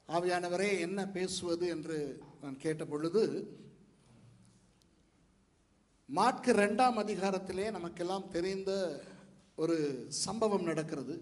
ஆவியானவரே என்ன பேசுவது என்று நான் கேட்ட பொழுது மாற்கு ரெண்டாம் அதிகாரத்திலே நமக்கெல்லாம் தெரிந்த ஒரு சம்பவம் நடக்கிறது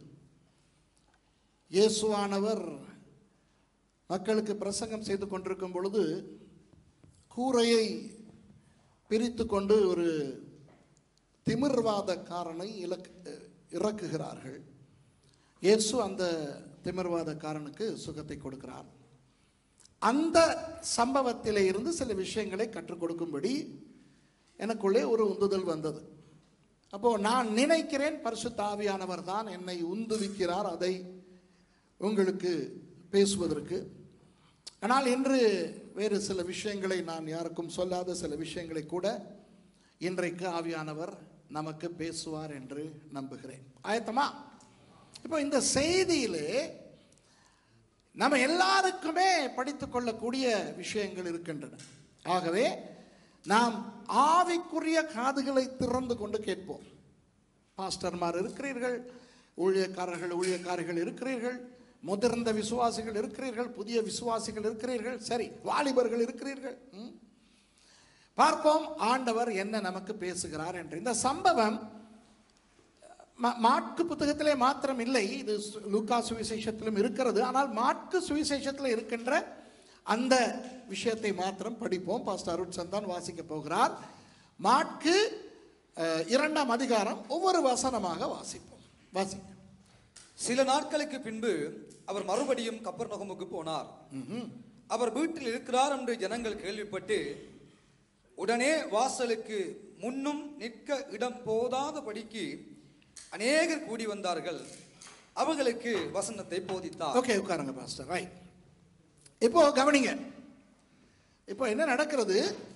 இயேசுவானவர் மக்களுக்கு பிரசங்கம் செய்து கொண்டிருக்கும் பொழுது கூரையை பிரித்து கொண்டு ஒரு திமிர்வாதக்காரனை இலக்கு இறக்குகிறார்கள் இயேசு அந்த திமிர்வாதக்காரனுக்கு சுகத்தை கொடுக்கிறார் அந்த சம்பவத்திலே இருந்து சில விஷயங்களை கற்றுக் கொடுக்கும்படி எனக்குள்ளே ஒரு உந்துதல் வந்தது அப்போ நான் நினைக்கிறேன் பரிசுத்த ஆவியானவர் தான் என்னை உந்துவிக்கிறார் அதை உங்களுக்கு பேசுவதற்கு ஆனால் இன்று வேறு சில விஷயங்களை நான் யாருக்கும் சொல்லாத சில விஷயங்களை கூட இன்றைக்கு ஆவியானவர் நமக்கு பேசுவார் என்று நம்புகிறேன் ஆயத்தமா இப்போ இந்த செய்தியிலே நம்ம எல்லாருக்குமே படித்துக் கொள்ளக்கூடிய விஷயங்கள் இருக்கின்றன ஆகவே நாம் ஆவிக்குரிய காதுகளை திறந்து கொண்டு கேட்போம் பாஸ்டர்மார் இருக்கிறீர்கள் ஊழியக்காரர்கள் ஊழியக்காரிகள் இருக்கிறீர்கள் முதிர்ந்த விசுவாசிகள் இருக்கிறீர்கள் புதிய விசுவாசிகள் இருக்கிறீர்கள் சரி வாலிபர்கள் இருக்கிறீர்கள் ம். பார்ப்போம் ஆண்டவர் என்ன நமக்கு பேசுகிறார் என்று இந்த சம்பவம் ம- மாற்கு புத்தகத்திலே மாத்திரம் இல்லை இது சு- லூக்கா சுவிசேஷத்திலும் இருக்கிறது ஆனால் மாற்கு சுவிசேஷத்தில் இருக்கின்ற அந்த விஷயத்தை மாத்திரம் படிப்போம் பாஸ்டர் அருண் சந்தான் வாசிக்க போகிறார் மாற்கு அஹ், இரண்டாம் அதிகாரம் ஒவ்வொரு வசனமாக வாசிப்போம் வாசிக்க சில நாட்களுக்கு பின்பு அவர் மறுபடியும் கப்பர் நகமுக்கு போனார் அவர் வீட்டில் இருக்கிறார் என்று ஜனங்கள் கேள்விப்பட்டு உடனே வாசலுக்கு முன்னும் நிற்க இடம் போதாதபடிக்கு அநேகர் கூடி வந்தார்கள் அவர்களுக்கு வசனத்தை போதித்தார் ஓகே உட்காருங்க பாஸ்டர் ரைட் இப்போ கவனிங்க இப்போ என்ன நடக்கிறது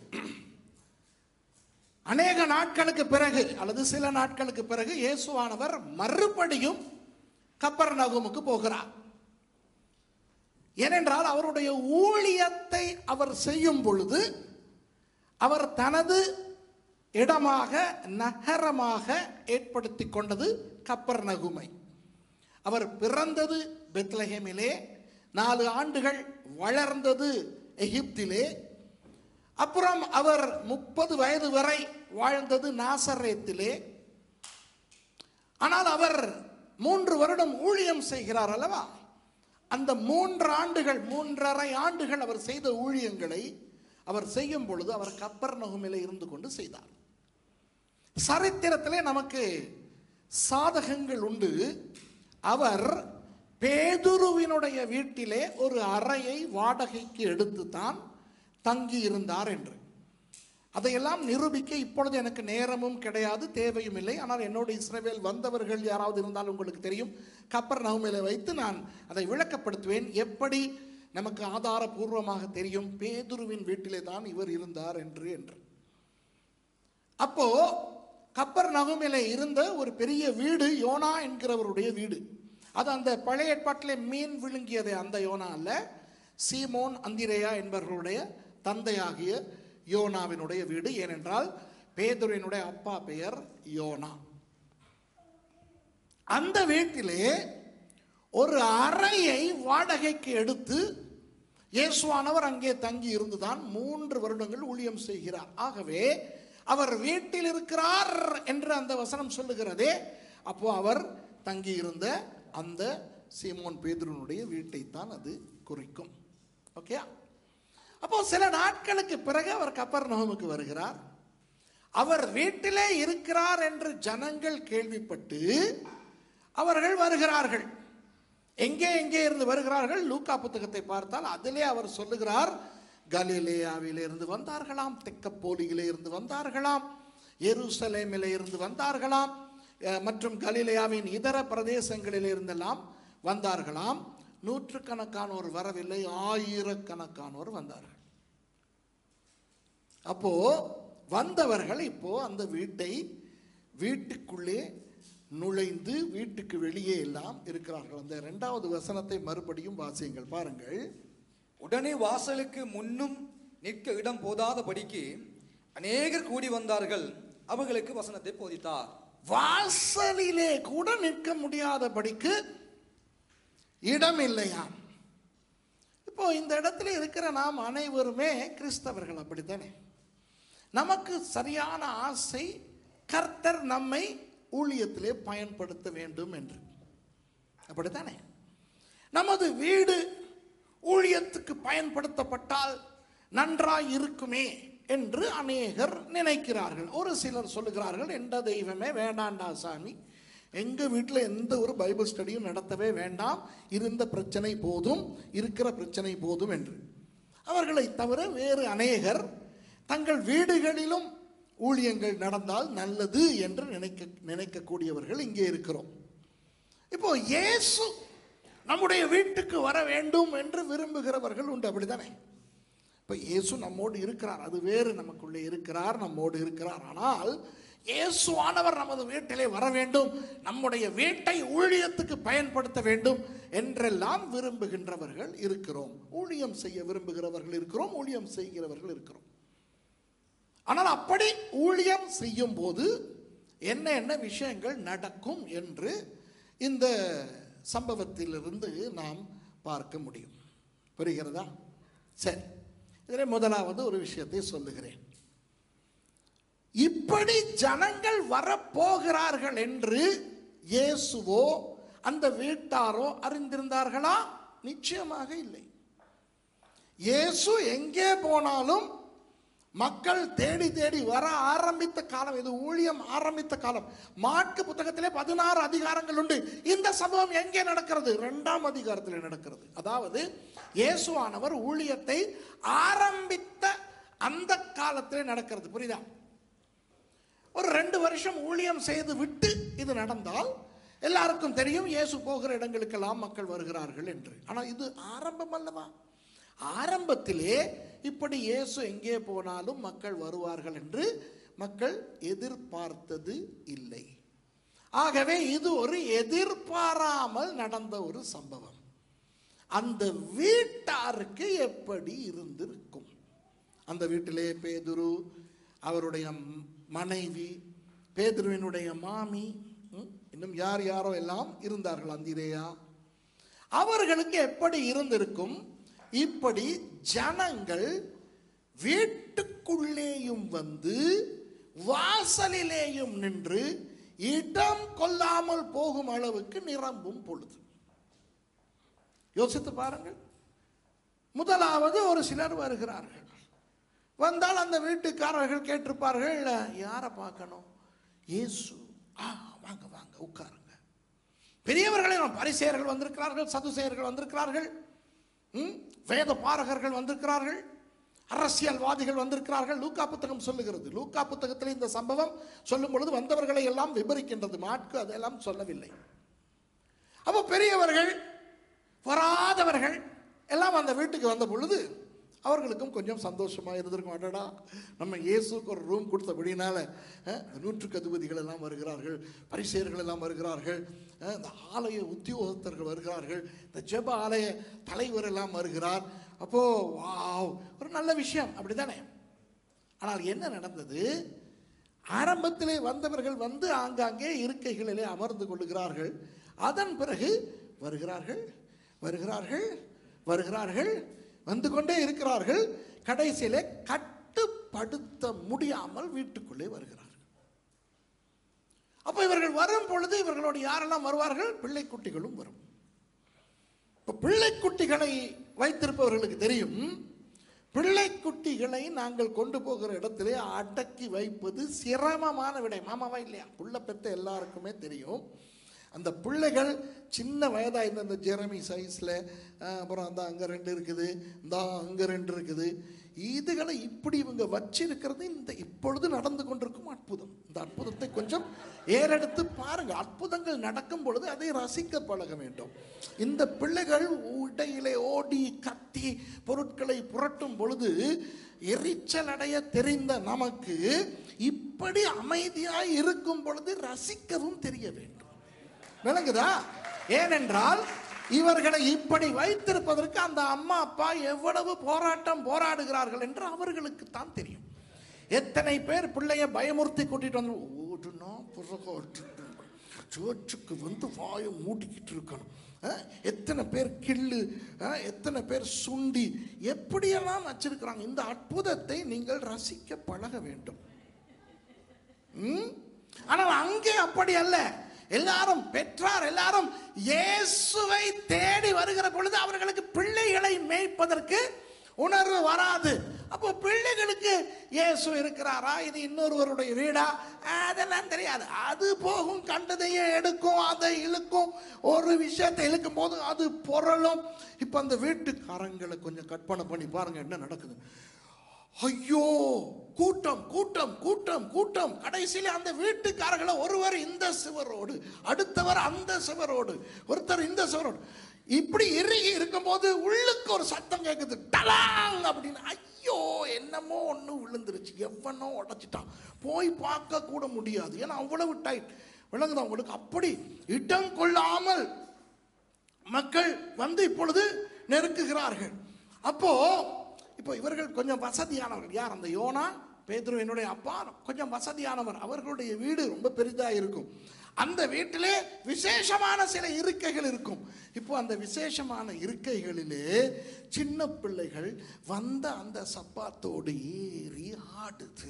அநேக நாட்களுக்கு பிறகு அல்லது சில நாட்களுக்கு பிறகு இயேசுவானவர் மறுபடியும் கப்பர் நகுமுக்கு போகிறார் ஏனென்றால் அவருடைய ஊழியத்தை அவர் செய்யும் பொழுது அவர் தனது இடமாக நகரமாக ஏற்படுத்தி கொண்டது கப்பர் நகுமை அவர் பிறந்தது பெத்லஹேமிலே நாலு ஆண்டுகள் வளர்ந்தது எகிப்திலே அப்புறம் அவர் முப்பது வயது வரை வாழ்ந்தது நாசரேத்திலே ஆனால் அவர் மூன்று வருடம் ஊழியம் செய்கிறார் அல்லவா அந்த மூன்று ஆண்டுகள் மூன்றரை ஆண்டுகள் அவர் செய்த ஊழியங்களை அவர் செய்யும் பொழுது அவர் கப்பர் நகுமிலே இருந்து கொண்டு செய்தார் சரித்திரத்திலே நமக்கு சாதகங்கள் உண்டு அவர் பேதுருவினுடைய வீட்டிலே ஒரு அறையை வாடகைக்கு எடுத்து தான் தங்கி இருந்தார் என்று அதையெல்லாம் நிரூபிக்க இப்பொழுது எனக்கு நேரமும் கிடையாது தேவையும் இல்லை ஆனால் என்னோடு இஸ்ரவேல் வந்தவர்கள் யாராவது இருந்தால் உங்களுக்கு தெரியும் கப்பர் நகுமையில வைத்து நான் அதை விளக்கப்படுத்துவேன் எப்படி நமக்கு ஆதாரபூர்வமாக தெரியும் பேதுருவின் வீட்டிலே தான் இவர் இருந்தார் என்று என்று அப்போ கப்பர் நகுமிலே இருந்த ஒரு பெரிய வீடு யோனா என்கிறவருடைய வீடு அது அந்த பழைய ஏற்பாட்டிலே மீன் விழுங்கியது அந்த யோனா அல்ல சீமோன் அந்திரேயா என்பவர்களுடைய தந்தையாகிய யோனாவினுடைய வீடு ஏனென்றால் பேதுருவினுடைய அப்பா பெயர் யோனா அந்த வீட்டிலே ஒரு அறையை வாடகைக்கு எடுத்து இயேசுவானவர் அங்கே தங்கி இருந்துதான் மூன்று வருடங்கள் ஊழியம் செய்கிறார் ஆகவே அவர் வீட்டில் இருக்கிறார் என்று அந்த வசனம் சொல்லுகிறதே அப்போ அவர் தங்கி இருந்த அந்த சீமோன் பேதுருனுடைய வீட்டைத்தான் அது குறிக்கும் ஓகே அப்போ சில நாட்களுக்கு பிறகு அவர் கப்பர் நகமுக்கு வருகிறார் அவர் வீட்டிலே இருக்கிறார் என்று ஜனங்கள் கேள்விப்பட்டு அவர்கள் வருகிறார்கள் எங்கே எங்கே இருந்து வருகிறார்கள் லூக்கா புத்தகத்தை பார்த்தால் அதிலே அவர் சொல்லுகிறார் கலிலேயாவிலே இருந்து வந்தார்களாம் தெக்கப்போலியிலே இருந்து வந்தார்களாம் எருசலேமிலே இருந்து வந்தார்களாம் அஹ், மற்றும் கலிலேயாவின் இதர பிரதேசங்களிலே இருந்தெல்லாம் வந்தார்களாம் நூற்றுக்கணக்கானோர் வரவில்லை ஆயிரக்கணக்கானோர் வந்தார்கள் அப்போ வந்தவர்கள் இப்போ அந்த வீட்டை வீட்டுக்குள்ளே நுழைந்து வீட்டுக்கு வெளியே எல்லாம் இருக்கிறார்கள் அந்த இரண்டாவது வசனத்தை மறுபடியும் வாசியுங்கள் பாருங்கள் உடனே வாசலுக்கு முன்னும் நிற்க இடம் போதாதபடிக்கு அநேகர் கூடி வந்தார்கள் அவர்களுக்கு வசனத்தை போதித்தார் வாசலிலே கூட நிற்க முடியாதபடிக்கு இடம் இல்லையாம் இப்போ இந்த இடத்துல இருக்கிற நாம் அனைவருமே கிறிஸ்தவர்கள் அப்படித்தானே நமக்கு சரியான ஆசை கர்த்தர் நம்மை ஊழியத்திலே பயன்படுத்த வேண்டும் என்று அப்படித்தானே நமது வீடு ஊழியத்துக்கு பயன்படுத்தப்பட்டால் நன்றாய் இருக்குமே என்று அநேகர் நினைக்கிறார்கள் ஒரு சிலர் சொல்லுகிறார்கள் எந்த தெய்வமே வேண்டாண்டா சாமி எங்க வீட்டில் எந்த ஒரு பைபிள் ஸ்டடியும் நடத்தவே வேண்டாம் இருந்த பிரச்சனை போதும் இருக்கிற பிரச்சனை போதும் என்று அவர்களை தவிர வேறு அநேகர் தங்கள் வீடுகளிலும் ஊழியங்கள் நடந்தால் நல்லது என்று நினைக்க நினைக்கக்கூடியவர்கள் இங்கே இருக்கிறோம் இப்போ இயேசு நம்முடைய வீட்டுக்கு வர வேண்டும் என்று விரும்புகிறவர்கள் உண்டு அப்படிதானே இப்போ இயேசு நம்மோடு இருக்கிறார் அது வேறு நமக்குள்ளே இருக்கிறார் நம்மோடு இருக்கிறார் ஆனால் இயேசுவானவர் நமது வீட்டிலே வர வேண்டும் நம்முடைய வீட்டை ஊழியத்துக்கு பயன்படுத்த வேண்டும் என்றெல்லாம் விரும்புகின்றவர்கள் இருக்கிறோம் ஊழியம் செய்ய விரும்புகிறவர்கள் இருக்கிறோம் ஊழியம் செய்கிறவர்கள் இருக்கிறோம் ஆனால் அப்படி ஊழியம் செய்யும் போது என்ன என்ன விஷயங்கள் நடக்கும் என்று இந்த சம்பவத்திலிருந்து நாம் பார்க்க முடியும் புரிகிறதா சரி இதில் முதலாவது ஒரு விஷயத்தை சொல்லுகிறேன் இப்படி ஜனங்கள் வரப்போகிறார்கள் என்று இயேசுவோ அந்த வீட்டாரோ அறிந்திருந்தார்களா நிச்சயமாக இல்லை இயேசு எங்கே போனாலும் மக்கள் தேடி தேடி வர ஆரம்பித்த காலம் இது ஊழியம் ஆரம்பித்த காலம் மாற்கு புத்தகத்திலே பதினாறு அதிகாரங்கள் உண்டு இந்த சம்பவம் எங்கே நடக்கிறது இரண்டாம் அதிகாரத்தில் நடக்கிறது அதாவது இயேசுவானவர் ஊழியத்தை ஆரம்பித்த அந்த காலத்திலே நடக்கிறது புரியுதா ஒரு ரெண்டு வருஷம் ஊழியம் செய்து விட்டு இது நடந்தால் எல்லாருக்கும் தெரியும் இயேசு போகிற இடங்களுக்கெல்லாம் மக்கள் வருகிறார்கள் என்று ஆனால் இது ஆரம்பம் அல்லவா ஆரம்பத்திலே இப்படி இயேசு எங்கே போனாலும் மக்கள் வருவார்கள் என்று மக்கள் எதிர்பார்த்தது இல்லை ஆகவே இது ஒரு எதிர்பாராமல் நடந்த ஒரு சம்பவம் அந்த வீட்டாருக்கு எப்படி இருந்திருக்கும் அந்த வீட்டிலே பேதுரு அவருடைய ம்- மனைவி பேதுருவினுடைய மாமி ம், இன்னும் யார் யாரோ எல்லாம் இருந்தார்கள் அந்திரேயா அவர்களுக்கு எப்படி இருந்திருக்கும் இப்படி ஜனங்கள் வீட்டுக்குள்ளேயும் வந்து வாசலிலேயும் நின்று இடம் கொள்ளாமல் போகும் அளவுக்கு நிரம்பும் பொழுது யோசித்து பாருங்கள் முதலாவது ஒரு சிலர் வருகிறார்கள் வந்தால் அந்த வீட்டுக்காரர்கள் கேட்டிருப்பார்கள் யாரை பார்க்கணும் இயேசு ஆ வாங்க வாங்க உட்காருங்க பெரியவர்களே நம்ம பரிசெயர்கள் வந்திருக்கிறார்கள் சதுசேயர்கள் வந்திருக்கிறார்கள் ம், வேத பாரகர்கள் வந்திருக்கிறார்கள் அரசியல்வாதிகள் வந்திருக்கிறார்கள் லூக்கா புத்தகம் சொல்லுகிறது லூக்கா புத்தகத்தில் இந்த சம்பவம் சொல்லும் பொழுது வந்தவர்களை எல்லாம் விவரிக்கின்றது மாட்கு அதெல்லாம் சொல்லவில்லை அப்போ பெரியவர்கள் வராதவர்கள் எல்லாம் அந்த வீட்டுக்கு வந்த பொழுது அவர்களுக்கும் கொஞ்சம் சந்தோஷமா இருந்திருக்கும் அடடா நம்ம இயேசுக்கு ஒரு ரூம் கொடுத்தபடினால அஹ், நூற்றுக்கு அதிபதிகள் எல்லாம் வருகிறார்கள் பரிசெயர்கள் எல்லாம் வருகிறார்கள் அஹ், இந்த ஆலய உத்தியோகத்தர்கள் வருகிறார்கள் இந்த ஜெப ஆலய தலைவர் எல்லாம் வருகிறார் அப்போ வாவ் ஒரு நல்ல விஷயம் அப்படிதானே ஆனால் என்ன நடந்தது ஆரம்பத்திலே வந்தவர்கள் வந்து ஆங்காங்கே இருக்கைகளிலே அமர்ந்து கொள்ளுகிறார்கள் அதன் பிறகு வருகிறார்கள் வருகிறார்கள் வருகிறார்கள் வந்து கொண்டே இருக்கிறார்கள் கடைசியிலே கட்டுப்படுத்த முடியாமல் வீட்டுக்குள்ளே வருகிறார்கள் அப்போ இவர்கள் வரும் பொழுது இவர்களோடு யாரெல்லாம் வருவார்கள் பிள்ளைக்குட்டிகளும் வரும் இப்போ பிள்ளைக்குட்டிகளை வைத்திருப்பவர்களுக்கு தெரியும் பிள்ளைக்குட்டிகளை நாங்கள் கொண்டு போகிற இடத்திலே அடக்கி வைப்பது சிரமமான விடை மாமாவா இல்லையா புள்ள பெத்த எல்லாருக்குமே தெரியும் அந்த பிள்ளைகள் சின்ன வயதாக இருந்த அந்த ஜெரமி சைஸில் அப்புறம் அந்த அங்கே ரெண்டு இருக்குது இந்த அங்கே ரெண்டு இருக்குது இதுகளை இப்படி இவங்க வச்சிருக்கிறது இந்த இப்பொழுது நடந்து கொண்டிருக்கும் அற்புதம் இந்த அற்புதத்தை கொஞ்சம் ஏறெடுத்து பாருங்க அற்புதங்கள் நடக்கும் பொழுது அதை ரசிக்க பழக வேண்டும் இந்த பிள்ளைகள் இடையிலே ஓடி கத்தி பொருட்களை புரட்டும் பொழுது எரிச்சல் அடைய தெரிந்த நமக்கு இப்படி அமைதியாய் இருக்கும் பொழுது ரசிக்கவும் தெரிய வேண்டும் விளங்குதா ஏனென்றால் இவர்களை இப்படி வைத்திருப்பதற்கு அந்த அம்மா அப்பா எவ்வளவு போராட்டம் போராடுகிறார்கள் என்று அவர்களுக்கு தான் தெரியும் எத்தனை பேர் பிள்ளைய பயமுறுத்தி கூட்டிட்டு வந்து ஓடுனா புறகோட்டு சர்ச்சுக்கு வந்து வாயை மூடிக்கிட்டு இருக்கணும் அஹ், எத்தனை பேர் கிள்ளு அஹ், எத்தனை பேர் சுண்டி எப்படியெல்லாம் வச்சிருக்கிறாங்க இந்த அற்புதத்தை நீங்கள் ரசிக்க பழக வேண்டும் ம்? ஆனால் அங்கே அப்படி அல்ல எல்லாரும் பெற்றார் எல்லாரும் இயேசுவை தேடி வருகிற பொழுது அவர்களுக்கு பிள்ளைகளை மேய்ப்பதற்கு உணர்வு வராது அப்போ பிள்ளைகளுக்கு இயேசு இருக்கிறாரா இது இன்னொருவருடைய வீடா அதெல்லாம் தெரியாது அது போகும் கண்டதையே எடுக்கும் அதை இழுக்கும் ஒரு விஷயத்தை இழுக்கும் போது அது பொருளும் இப்போ அந்த வீட்டுக்காரங்களை கொஞ்சம் கற்பனை பண்ணி பாருங்க என்ன நடக்குது ஐயோ கூட்டம் கூட்டம் கூட்டம் கூட்டம் கடைசியில அந்த வீட்டுக்காரர்களை ஒருவர் இந்த சுவரோடு அடுத்தவர் அந்த சுவரோடு ஒருத்தர் இந்த சுவரோடு இப்படி இறுகி இருக்கும்போது உள்ளுக்கு ஒரு சத்தம் கேட்குது டலாங் அப்படின்னு ஐயோ என்னமோ ஒன்று விழுந்துருச்சு எவனோ உடைச்சிட்டான் போய் பார்க்க கூட முடியாது ஏன்னா அவ்வளவு டைட் விளங்குதா உங்களுக்கு அப்படி இடம் கொள்ளாமல் மக்கள் வந்து இப்பொழுது நெருக்குகிறார்கள் அப்போ இப்போ இவர்கள் கொஞ்சம் வசதியானவர்கள் யார் அந்த யோனா பேதுரு என்னுடைய அப்பா கொஞ்சம் வசதியானவர் அவர்களுடைய வீடு ரொம்ப பெரிதா இருக்கும் அந்த வீட்டிலே விசேஷமான சில இருக்கைகள் இருக்கும் இப்போ அந்த விசேஷமான இருக்கைகளிலே சின்ன பிள்ளைகள் வந்த அந்த சப்பாத்தோடு ஏறி ஆடுது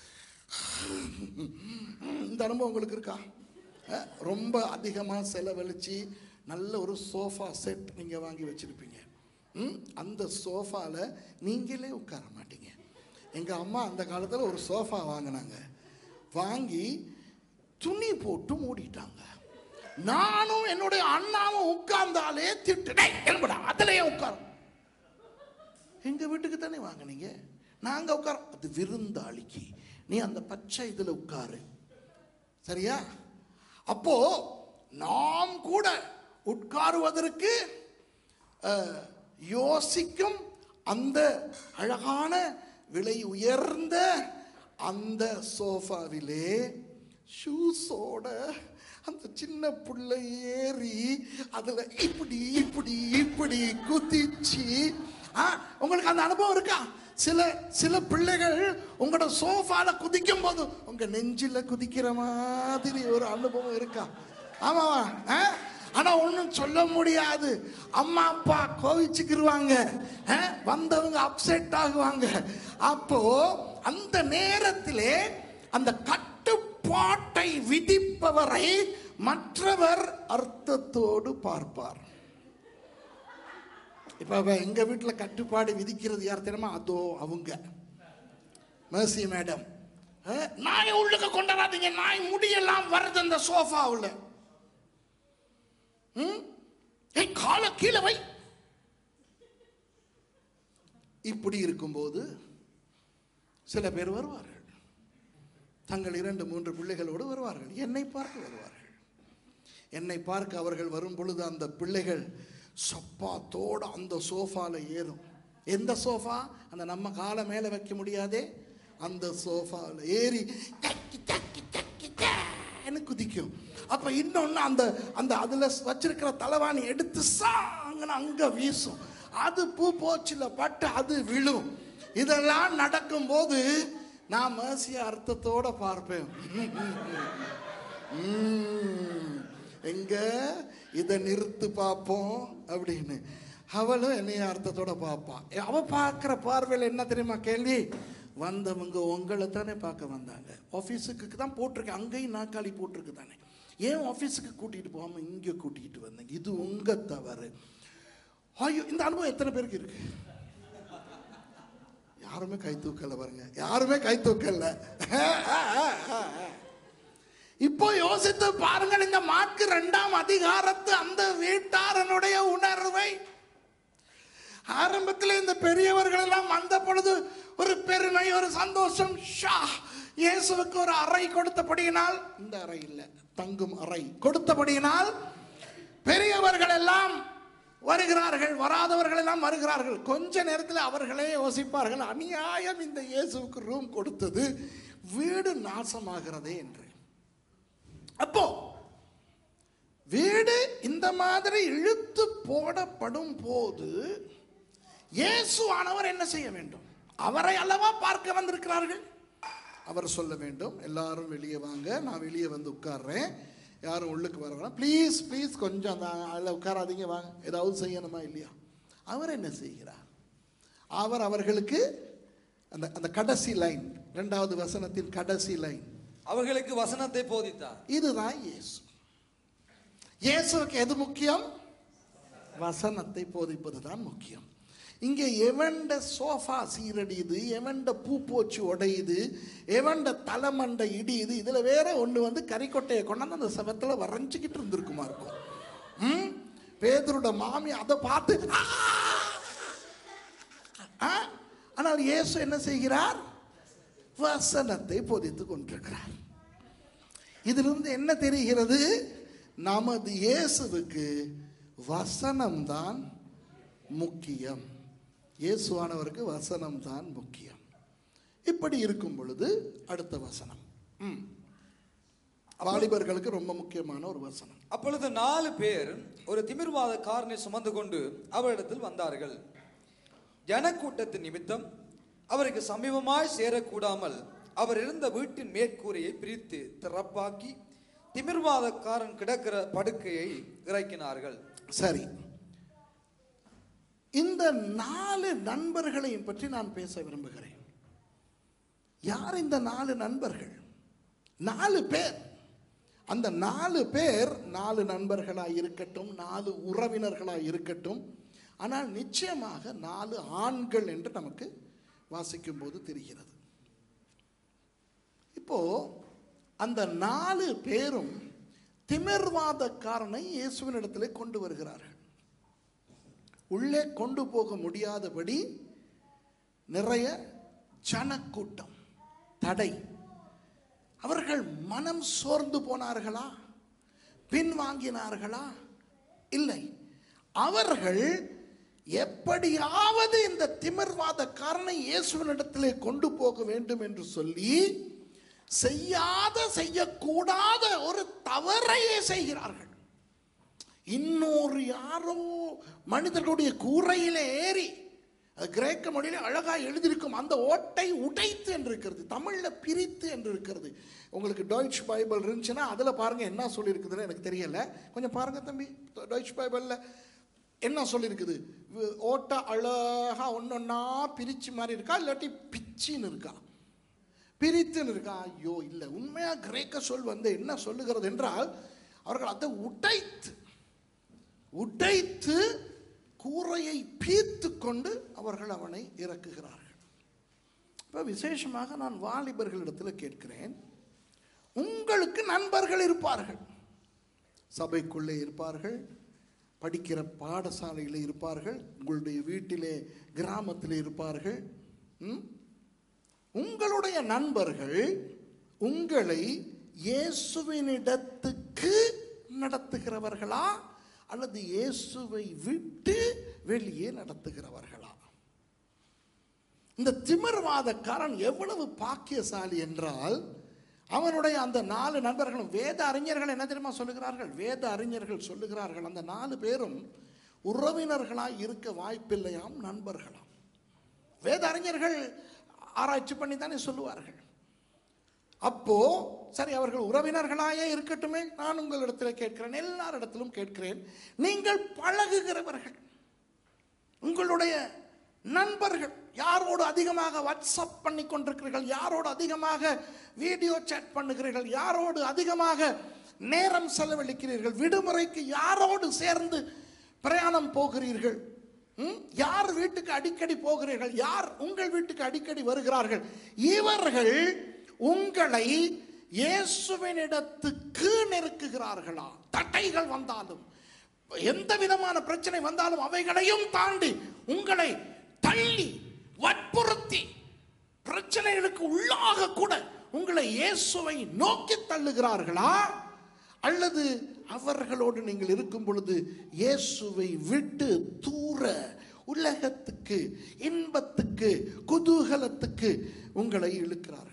இந்த அனுபவம் உங்களுக்கு இருக்கா அஹ், ரொம்ப அதிகமாக செலவழித்து நல்ல ஒரு சோஃபா செட் நீங்கள் வாங்கி வச்சுருப்பீங்க ம், அந்த சோஃபாவில் நீங்களே உட்கார மாட்டீங்க எங்கள் அம்மா அந்த காலத்தில் ஒரு சோஃபா வாங்கினாங்க வாங்கி துணி போட்டு மூடிட்டாங்க நானும் என்னுடைய அண்ணாவும் உட்கார்ந்தாலே திட்டுடே என்படா அதுலயே உட்கார எங்க வீட்டுக்கு தானே வாங்குனீங்க நாங்க உட்கார அது விருந்தாளிக்கு நீ அந்த பச்சை இதுல உட்காரு சரியா அப்போ நாம் கூட உட்காருவதற்கு அஹ், யோசிக்கும் அந்த அழகான விலை உயர்ந்த அந்த சோஃபாவிலே ஷூஸோட அந்த சின்ன புள்ளை ஏறி அதுல இப்படி இப்படி இப்படி குதிச்சு ஆ, உங்களுக்கு அந்த அனுபவம் இருக்கா சில சில பிள்ளைகள் உங்களோட சோஃபால குதிக்கும் போது உங்க நெஞ்சில குதிக்கிற மாதிரி ஒரு அனுபவம் இருக்கா ஆமாவா ஆ? ஆனா ஒண்ணும் சொல்ல முடியாது அம்மா அப்பா கோவிச்சுக்கிருவாங்க ஆ? வந்தவங்க அப்செட் ஆகுவாங்க அப்போ அந்த நேரத்திலே அந்த கட்டுப்பாட்டை விதிப்பவரை மற்றவர் அர்த்தத்தோடு பார்ப்பார் இப்ப இப்ப எங்க வீட்டுல கட்டுப்பாடு விதிக்கிறது யார் தெரியுமா அதோ அவங்க மேர்சி மேடம் நாயை உள்ளுக்கு கொண்டு வராதீங்க நாய் முடியெல்லாம் வருது அந்த சோஃபாவுல ம் ஏய் காலை கீழே வை இப்படி இருக்கும்போது சில பேர் வருவார்கள் தங்கள் இரண்டு மூன்று பிள்ளைகளோடு வருவார்கள் என்னை பார்க்க வருவார்கள் என்னை பார்க்க அவர்கள் வரும் பொழுது அந்த பிள்ளைகள் சப்பாத்தோட அந்த சோஃபால ஏறும் எந்த சோஃபா அந்த நம்ம காலை மேலே வைக்க முடியாதே அந்த சோஃபால ஏறி கக்கி கக்கி கக்கி கன்னு குதிக்கும் அப்ப இன்னொன்னு அந்த அந்த அதுல வச்சிருக்கிற தலைவாணி எடுத்து சாங்கன்னு அங்க வீசும் அது பூ போச்சுல பட்டு அது விழும் இதெல்லாம் நடக்கும்போது நான் மேசிய அர்த்தத்தோட பார்ப்பேன் ம், எங்க இதை நிறுத்து பார்ப்போம் அப்படின்னு அவளும் என்னைய அர்த்தத்தோட பார்ப்பான் அவ பார்க்குற பார்வையில் என்ன தெரியுமா கேள்வி வந்தவங்க உங்களை தானே பார்க்க வந்தாங்க ஆஃபீஸுக்கு தான் போட்டிருக்கு அங்கேயும் நாக்காளி போட்டிருக்கு தானே ஏன் ஆஃபீஸுக்கு கூட்டிகிட்டு போகாமல் இங்கே கூட்டிகிட்டு வந்தீங்க இது உங்க தவறு ஐயோ இந்த அனுபவம் எத்தனை பேருக்கு இருக்கு யாருமே கை தூக்கல பாருங்க யாருமே கை தூக்கல இப்போ யோசித்து பாருங்கள் இந்த மார்க்கு இரண்டாம் அதிகாரத்து அந்த வீட்டாரனுடைய உணர்வை ஆரம்பத்தில் இந்த பெரியவர்கள் எல்லாம் வந்த பொழுது ஒரு பெருமை ஒரு சந்தோஷம் ஷா இயேசுவுக்கு ஒரு அறை கொடுத்தபடியினால் இந்த அறை இல்லை தங்கும் அறை கொடுத்தபடியினால் பெரியவர்கள் எல்லாம் வருகிறார்கள் வராதவர்கள் எல்லாம் வருகிறார்கள் கொஞ்ச நேரத்தில் அவர்களே யோசிப்பார்கள் அநியாயம் இந்த இயேசுவுக்கு ரூம் கொடுத்தது வீடு நாசமாகிறதே என்று அப்போ வீடு இந்த மாதிரி இழுத்து போடப்படும் போது இயேசுவானவர் என்ன செய்ய வேண்டும் அவரை அல்லவா பார்க்க வந்திருக்கிறார்கள் அவர் சொல்ல வேண்டும் எல்லாரும் வெளியே வாங்க நான் வெளியே வந்து உட்கார்றேன் யாரும் உள்ளுக்கு வர வேணாம் ப்ளீஸ் ப்ளீஸ் கொஞ்சம் அந்த அதில் உட்காராதீங்க வாங்க ஏதாவது செய்யணுமா இல்லையா அவர் என்ன செய்கிறார் அவர் அவர்களுக்கு அந்த அந்த கடைசி லைன் ரெண்டாவது வசனத்தின் கடைசி லைன் அவர்களுக்கு வசனத்தை போதித்தார் இதுதான் இயேசு இயேசுவுக்கு எது முக்கியம் வசனத்தை போதிப்பது தான் முக்கியம் இங்கே எவண்ட சோஃபா சீரடியுது எவண்ட பூ போச்சு உடையுது எவண்ட தலைமண்டை இடியுது இதுல வேற ஒண்ணு வந்து கறிக்கொட்டையை கொண்டாந்து அந்த செவத்துல வரைஞ்சிக்கிட்டு இருந்திருக்குமா இருக்கும் ம் பேதரோட மாமி அதை பார்த்து "ஆ!" ஆ? ஆனால் இயேசு என்ன செய்கிறார் வசனத்தை போதித்துக் கொண்டிருக்கிறார் இதிலிருந்து என்ன தெரிகிறது நமது இயேசுவுக்கு வசனம்தான் முக்கியம் இயேசுவானவருக்கு வசனம்தான் முக்கியம் இப்படி இருக்கும் பொழுது அடுத்த வசனம் ம். வாலிபர்களுக்கு ரொம்ப முக்கியமான ஒரு வசனம் அப்பொழுது நாலு பேர் ஒரு திமிர்வாத காரனை சுமந்து கொண்டு அவரிடத்தில் வந்தார்கள் ஜனக்கூட்டத்தின் நிமித்தம் அவருக்கு சமீபமாய் சேரக்கூடாமல் அவர் இருந்த வீட்டின் மேற்கூரையை பிரித்து திறப்பாக்கி திமிர்வாதக்காரன் கிடக்கிற படுக்கையை இறக்கினார்கள் சரி இந்த நாலு நண்பர்களையும் பற்றி நான் பேச விரும்புகிறேன் யார் இந்த நாலு நண்பர்கள் நாலு பேர் அந்த நாலு பேர் நாலு நண்பர்களாக இருக்கட்டும் நாலு உறவினர்களாக இருக்கட்டும் ஆனால் நிச்சயமாக நாலு ஆண்கள் என்று நமக்கு வாசிக்கும் போது தெரிகிறது இப்போ அந்த நாலு பேரும் திமிர்வாதக்காரனை இயேசுவினிடத்திலே கொண்டு வருகிறார்கள் உள்ளே கொண்டு போக முடியாதபடி நிறைய ஜனக்கூட்டம் தடை அவர்கள் மனம் சோர்ந்து போனார்களா பின்வாங்கினார்களா இல்லை அவர்கள் எப்படியாவது இந்த திமிர்வாதக்காரனை இயேசுவினிடத்திலே கொண்டு போக வேண்டும் என்று சொல்லி செய்யாத செய்யக்கூடாத ஒரு தவறையே செய்கிறார்கள் இன்னொரு யாரோ மனிதர்களுடைய கூரையிலே ஏறி அது கிரேக்க மொழியில அழகா எழுதியிருக்கும் அந்த ஓட்டை உடைத்து என்று இருக்கிறது தமிழ்ல பிரித்து என்று இருக்கிறது உங்களுக்கு டாய்ச் பைபிள் இருந்துச்சுன்னா அதுல பாருங்க என்ன சொல்லியிருக்குதுன்னு எனக்கு தெரியல கொஞ்சம் பாருங்க தம்பி டாய்ச் பைபிள்ல என்ன சொல்லியிருக்குது வி- ஓட்டை அழகா ஒன்னொன்னா பிரிச்சு மாதிரி இருக்கா இல்லாட்டி பிச்சின்னு இருக்கா பிரித்துன்னு இருக்கா ஐயோ இல்லை உண்மையா கிரேக்க சொல் வந்து என்ன சொல்லுகிறது என்றால் அவர்கள் அதை உடைத்து உடைத்து கூரையை பீத்து கொண்டு அவர்கள் அவனை இறக்குகிறார்கள் இப்போ விசேஷமாக நான் வாலிபர்களிடத்தில் கேட்கிறேன் உங்களுக்கு நண்பர்கள் இருப்பார்கள் சபைக்குள்ளே இருப்பார்கள் படிக்கிற பாடசாலையில் இருப்பார்கள் உங்களுடைய வீட்டிலே கிராமத்தில் இருப்பார்கள் ம்? உங்களுடைய நண்பர்கள் உங்களை இயேசுவினிடத்துக்கு நடத்துகிறவர்களா அல்லது இயேசுவை விட்டு வெளியே நடத்துகிறவர்களா இந்த திமிர்வாதக்காரன் எவ்வளவு பாக்கியசாலி என்றால் அவனுடைய அந்த நாலு நண்பர்களும் வேத அறிஞர்கள் என்ன தெரியுமா சொல்லுகிறார்கள் வேத அறிஞர்கள் சொல்லுகிறார்கள் அந்த நாலு பேரும் உறவினர்களாய் இருக்க வாய்ப்பில்லையாம் நண்பர்களாம் வேத அறிஞர்கள் ஆராய்ச்சி பண்ணி தானே சொல்லுவார்கள் அப்போ சரி அவர்கள் உறவினர்களாயே இருக்கட்டுமே நான் உங்களிடத்தில் கேட்கிறேன் எல்லாரிடத்திலும் கேட்கிறேன் நீங்கள் பழகுகிறவர்கள் உங்களுடைய நண்பர்கள் யாரோடு அதிகமாக வாட்ஸ்அப் பண்ணி கொண்டிருக்கிறீர்கள் யாரோடு அதிகமாக வீடியோ சேட் பண்ணுகிறீர்கள் யாரோடு அதிகமாக நேரம் செலவழிக்கிறீர்கள் விடுமுறைக்கு யாரோடு சேர்ந்து பிரயாணம் போகிறீர்கள் ம்? யார் வீட்டுக்கு அடிக்கடி போகிறீர்கள் யார் உங்கள் வீட்டுக்கு அடிக்கடி வருகிறார்கள் இவர்கள் உங்களை இயேசுவினிடத்துக்கு நெருக்குகிறார்களா தட்டைகள் வந்தாலும் எந்த விதமான பிரச்சனை வந்தாலும் அவைகளையும் தாண்டி உங்களை தள்ளி வற்புறுத்தி பிரச்சனைகளுக்கு உள்ளாக கூட உங்களை இயேசுவை நோக்கி தள்ளுகிறார்களா அல்லது அவர்களோடு நீங்கள் இருக்கும் பொழுது இயேசுவை விட்டு தூர உலகத்துக்கு இன்பத்துக்கு குதூகலத்துக்கு உங்களை இழுக்கிறார்களா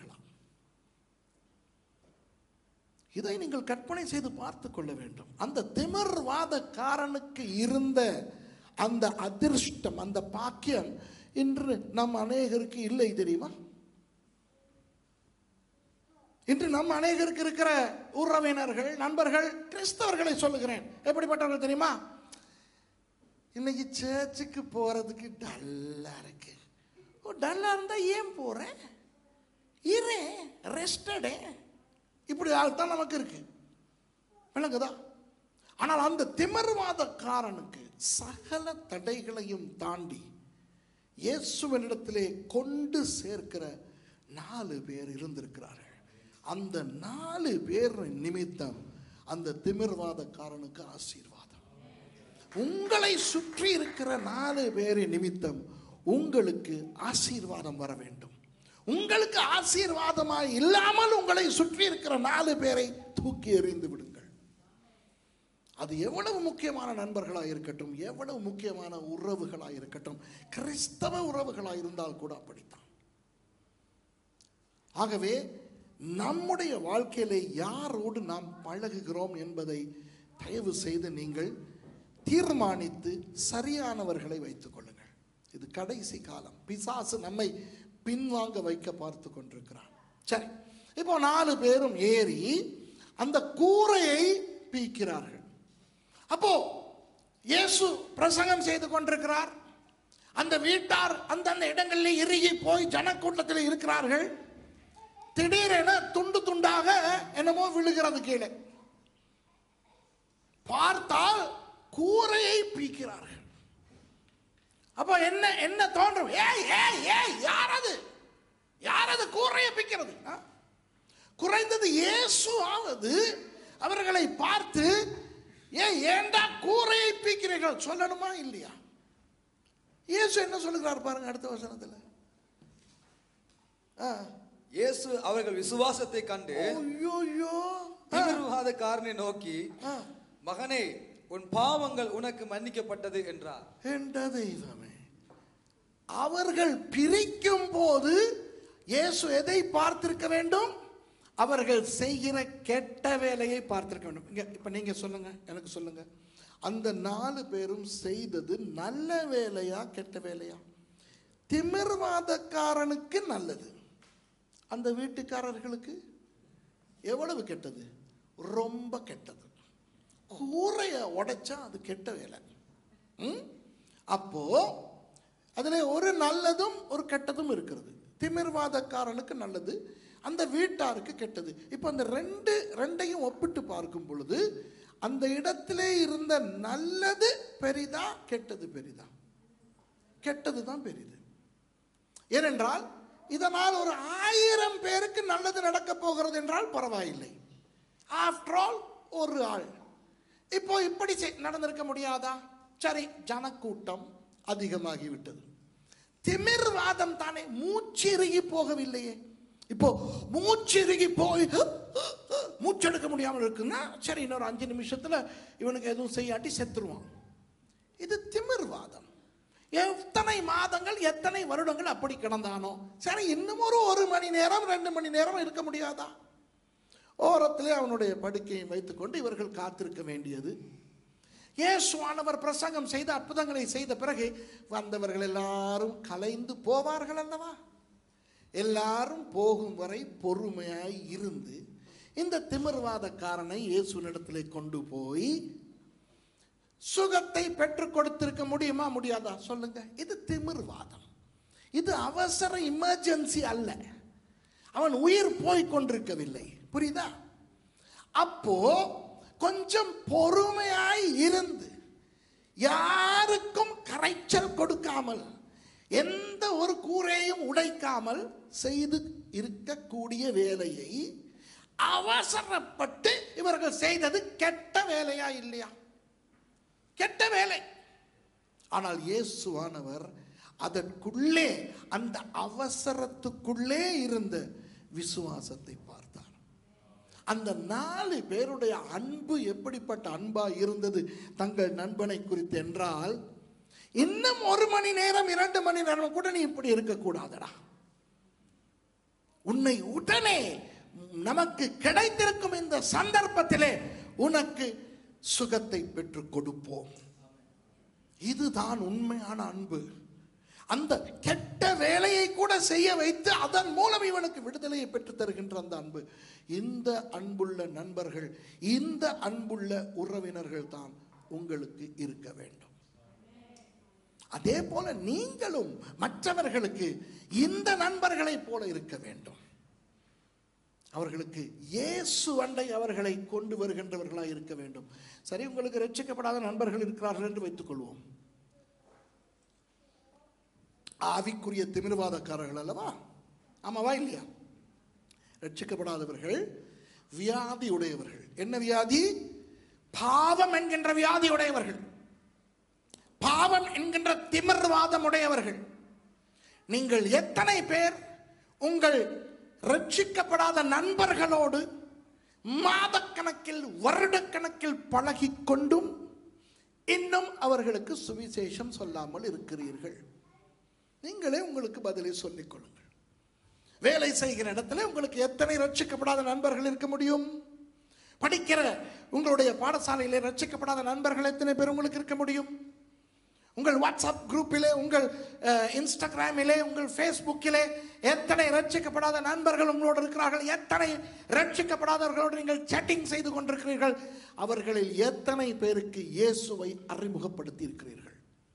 இதை நீங்கள் கற்பனை செய்து பார்த்து கொள்ள வேண்டும் அந்த திமிர்வாதக்காரனுக்கு இருந்த அந்த அதிர்ஷ்டம் அந்த பாக்கியம் இன்று நம் அநேகருக்கு இல்லை தெரியுமா இன்று நம் அநேகருக்கு இருக்கிற உறவினர்கள் நண்பர்கள் கிறிஸ்தவர்களை சொல்லுகிறேன் எப்படிப்பட்டவர்கள் தெரியுமா இன்னைக்கு சர்ச்சுக்கு போறதுக்கு டல்லா இருக்கு ஓ டல்லா இருந்தா ஏன் போறேன் இரு ரெஸ்டடே இப்படி ஆள் தான் நமக்கு இருக்கு விளங்குதா ஆனால் அந்த திமிர்வாதக்காரனுக்கு சகல தடைகளையும் தாண்டி இயேசுவனிடத்திலே கொண்டு சேர்க்கிற நாலு பேர் இருந்திருக்கிறார்கள் அந்த நாலு பேர் நிமித்தம் அந்த திமிர்வாதக்காரனுக்கு ஆசீர்வாதம் உங்களை சுற்றி இருக்கிற நாலு பேரின் நிமித்தம் உங்களுக்கு ஆசீர்வாதம் வர வேண்டும் உங்களுக்கு ஆசீர்வாதமாய் இல்லாமல் உங்களை சுற்றி இருக்கிற நாலு பேரை தூக்கி எறிந்து விடுங்கள் அது எவ்வளவு முக்கியமான நண்பர்களாக இருக்கட்டும் எவ்வளவு முக்கியமான உறவுகளாக இருக்கட்டும் கிறிஸ்தவ உறவுகளாக இருந்தால் கூட அப்படித்தான் ஆகவே நம்முடைய வாழ்க்கையிலே யாரோடு நாம் பழகுகிறோம் என்பதை தயவு செய்து நீங்கள் தீர்மானித்து சரியானவர்களை வைத்துக் கொள்ளுங்கள் இது கடைசி காலம் பிசாசு நம்மை பின்வாங்க வைக்க பார்த்து கொண்டிருக்கிறான் சரி இப்போ நாலு பேரும் ஏறி அந்த கூரையை பீக்கிறார்கள் அப்போ இயேசு பிரசங்கம் செய்து கொண்டிருக்கிறார் அந்த வீட்டார் அந்தந்த இடங்களில் இறுகி போய் ஜனக்கூட்டத்தில் இருக்கிறார்கள் திடீரென துண்டு துண்டாக என்னமோ விழுகிறது கீழே பார்த்தால் கூரையை பீக்கிறார்கள் அப்போ என்ன என்ன தோன்றும் ஏய் ஏய் ஏய் யாரது யாரது கூரையை பீக்கிறது ஆ? குறைந்தது இயேசு ஆவது அவர்களை பார்த்து ஏன் ஏண்டா கூரையை பீக்கிறீர்கள் சொல்லணுமா இல்லையா இயேசு என்ன சொல்லுகிறார் பாருங்க அடுத்த வசனத்துல ஆ. இயேசு அவர்கள் விசுவாசத்தை கண்டு ஐயோயோ தீவிரவாதக்காரனை நோக்கி ஆ. மகனே உன் பாவங்கள் உனக்கு மன்னிக்கப்பட்டது என்றார் என்ற தெய்வமே அவர்கள் பிரிக்கும் போது இயேசு எதை பார்த்திருக்க வேண்டும் அவர்கள் செய்கிற கெட்ட வேலையை பார்த்திருக்க வேண்டும் இங்க இப்ப நீங்க சொல்லுங்க எனக்கு சொல்லுங்க அந்த நாலு பேரும் செய்தது நல்ல வேலையா கெட்ட வேலையா திமிர்வாதக்காரனுக்கு நல்லது அந்த வீட்டுக்காரர்களுக்கு எவ்வளவு கெட்டது ரொம்ப கெட்டது கூரைய உடைச்சா அது கெட்ட வேலை ம்? அப்போ அதில் ஒரு நல்லதும் ஒரு கெட்டதும் இருக்கிறது திமிர்வாதக்காரனுக்கு நல்லது அந்த வீட்டாருக்கு கெட்டது இப்போ அந்த ரெண்டு ரெண்டையும் ஒப்பிட்டு பார்க்கும் பொழுது அந்த இடத்திலே இருந்த நல்லது பெரிதா கெட்டது பெரிதா கெட்டது தான் பெரிது ஏனென்றால் இதனால் ஒரு ஆயிரம் பேருக்கு நல்லது நடக்க போகிறது என்றால் பரவாயில்லை ஆஃப்டர் ஆல் ஒரு ஆள் இப்போ இப்படி செய்- நடந்திருக்க முடியாதா சரி ஜனக்கூட்டம் அதிகமாகிவிட்டது திமிர்வாதம் தானே மூச்சிறுகி போகவில்லையே இப்போ மூச்சிறுகி போய் மூச்செடுக்க முடியாமல் இருக்குன்னா சரி இன்னொரு அஞ்சு நிமிஷத்துல இவனுக்கு எதுவும் செய்யாட்டி செத்துருவான் இது திமிர்வாதம் எத்தனை மாதங்கள் எத்தனை வருடங்கள் அப்படி கிடந்தானோ சரி இன்னும் ஒரு ஒரு மணி நேரம் ரெண்டு மணி நேரம் இருக்க முடியாதா ஓரத்திலே அவனுடைய படுக்கையை வைத்துக்கொண்டு இவர்கள் காத்திருக்க வேண்டியது இயேசுவானவர் பிரசங்கம் செய்த அற்புதங்களை செய்த பிறகு வந்தவர்கள் எல்லாரும் கலைந்து போவார்கள் அல்லவா எல்லாரும் போகும் வரை பொறுமையாய் இருந்து இந்த திமிர்வாதக்காரனை இயேசுனிடத்திலே கொண்டு போய் சுகத்தை பெற்றுக் கொடுத்திருக்க முடியுமா முடியாதா சொல்லுங்க இது திமிர்வாதம் இது அவசர இமர்ஜென்சி அல்ல அவன் உயிர் போய் கொண்டிருக்கவில்லை புரியுதா அப்போ கொஞ்சம் பொறுமையாய் இருந்து யாருக்கும் கரைச்சல் கொடுக்காமல் எந்த ஒரு கூரையும் உடைக்காமல் செய்து இருக்கக்கூடிய வேலையை அவசரப்பட்டு இவர்கள் செய்தது கெட்ட வேலையா இல்லையா கெட்ட வேலை ஆனால் இயேசுவானவர் அதற்குள்ளே அந்த அவசரத்துக்குள்ளே இருந்த விசுவாசத்தை பார்த்தார் அந்த நாலு பேருடைய அன்பு எப்படிப்பட்ட அன்பா இருந்தது தங்கள் நண்பனை குறித்து என்றால் இன்னும் ஒரு மணி நேரம் இரண்டு மணி நேரம் கூட நீ இப்படி இருக்கக்கூடாதடா உன்னை உடனே நமக்கு கிடைத்திருக்கும் இந்த சந்தர்ப்பத்திலே உனக்கு சுகத்தை பெற்றுக் கொடுப்போம் இதுதான் உண்மையான அன்பு அந்த கெட்ட வேலையை கூட செய்ய வைத்து அதன் மூலம் இவனுக்கு விடுதலையை பெற்று தருகின்ற அந்த அன்பு இந்த அன்புள்ள நண்பர்கள் இந்த அன்புள்ள உறவினர்கள் தான் உங்களுக்கு இருக்க வேண்டும் அதே போல நீங்களும் மற்றவர்களுக்கு இந்த நண்பர்களைப் போல இருக்க வேண்டும் அவர்களுக்கு இயேசு அண்டை அவர்களை கொண்டு வருகின்றவர்களாக இருக்க வேண்டும் சரி உங்களுக்கு ரட்சிக்கப்படாத நண்பர்கள் இருக்கிறார்கள் என்று வைத்துக் கொள்வோம் ஆவிக்குரிய திமிர்வாதக்காரர்கள் அல்லவா ஆமாவா இல்லையா ரட்சிக்கப்படாதவர்கள் வியாதி உடையவர்கள் என்ன வியாதி பாவம் என்கின்ற வியாதி உடையவர்கள் பாவம் என்கின்ற திமிர்வாதம் உடையவர்கள் நீங்கள் எத்தனை பேர் உங்கள் ரட்சிக்கப்படாத நண்பர்களோடு மாதக்கணக்கில் வருடக்கணக்கில் பழகிக் கொண்டும் இன்னும் அவர்களுக்கு சுவிசேஷம் சொல்லாமல் இருக்கிறீர்கள் நீங்களே உங்களுக்கு பதிலை சொல்லிக் கொள்ளுங்கள் வேலை செய்கிற இடத்துல உங்களுக்கு எத்தனை ரட்சிக்கப்படாத நண்பர்கள் இருக்க முடியும் படிக்கிற உங்களுடைய பாடசாலையிலே ரட்சிக்கப்படாத நண்பர்கள் எத்தனை பேர் உங்களுக்கு இருக்க முடியும் உங்கள் வாட்ஸ்அப் குரூப்பிலே உங்கள் அஹ், இன்ஸ்டாகிராமிலே உங்கள் ஃபேஸ்புக்கிலே எத்தனை ரட்சிக்கப்படாத நண்பர்கள் உங்களோடு இருக்கிறார்கள் எத்தனை ரட்சிக்கப்படாதவர்களோடு நீங்கள் சேட்டிங் செய்து கொண்டிருக்கிறீர்கள் அவர்களில் எத்தனை பேருக்கு இயேசுவை அறிமுகப்படுத்தி இருக்கிறீர்கள்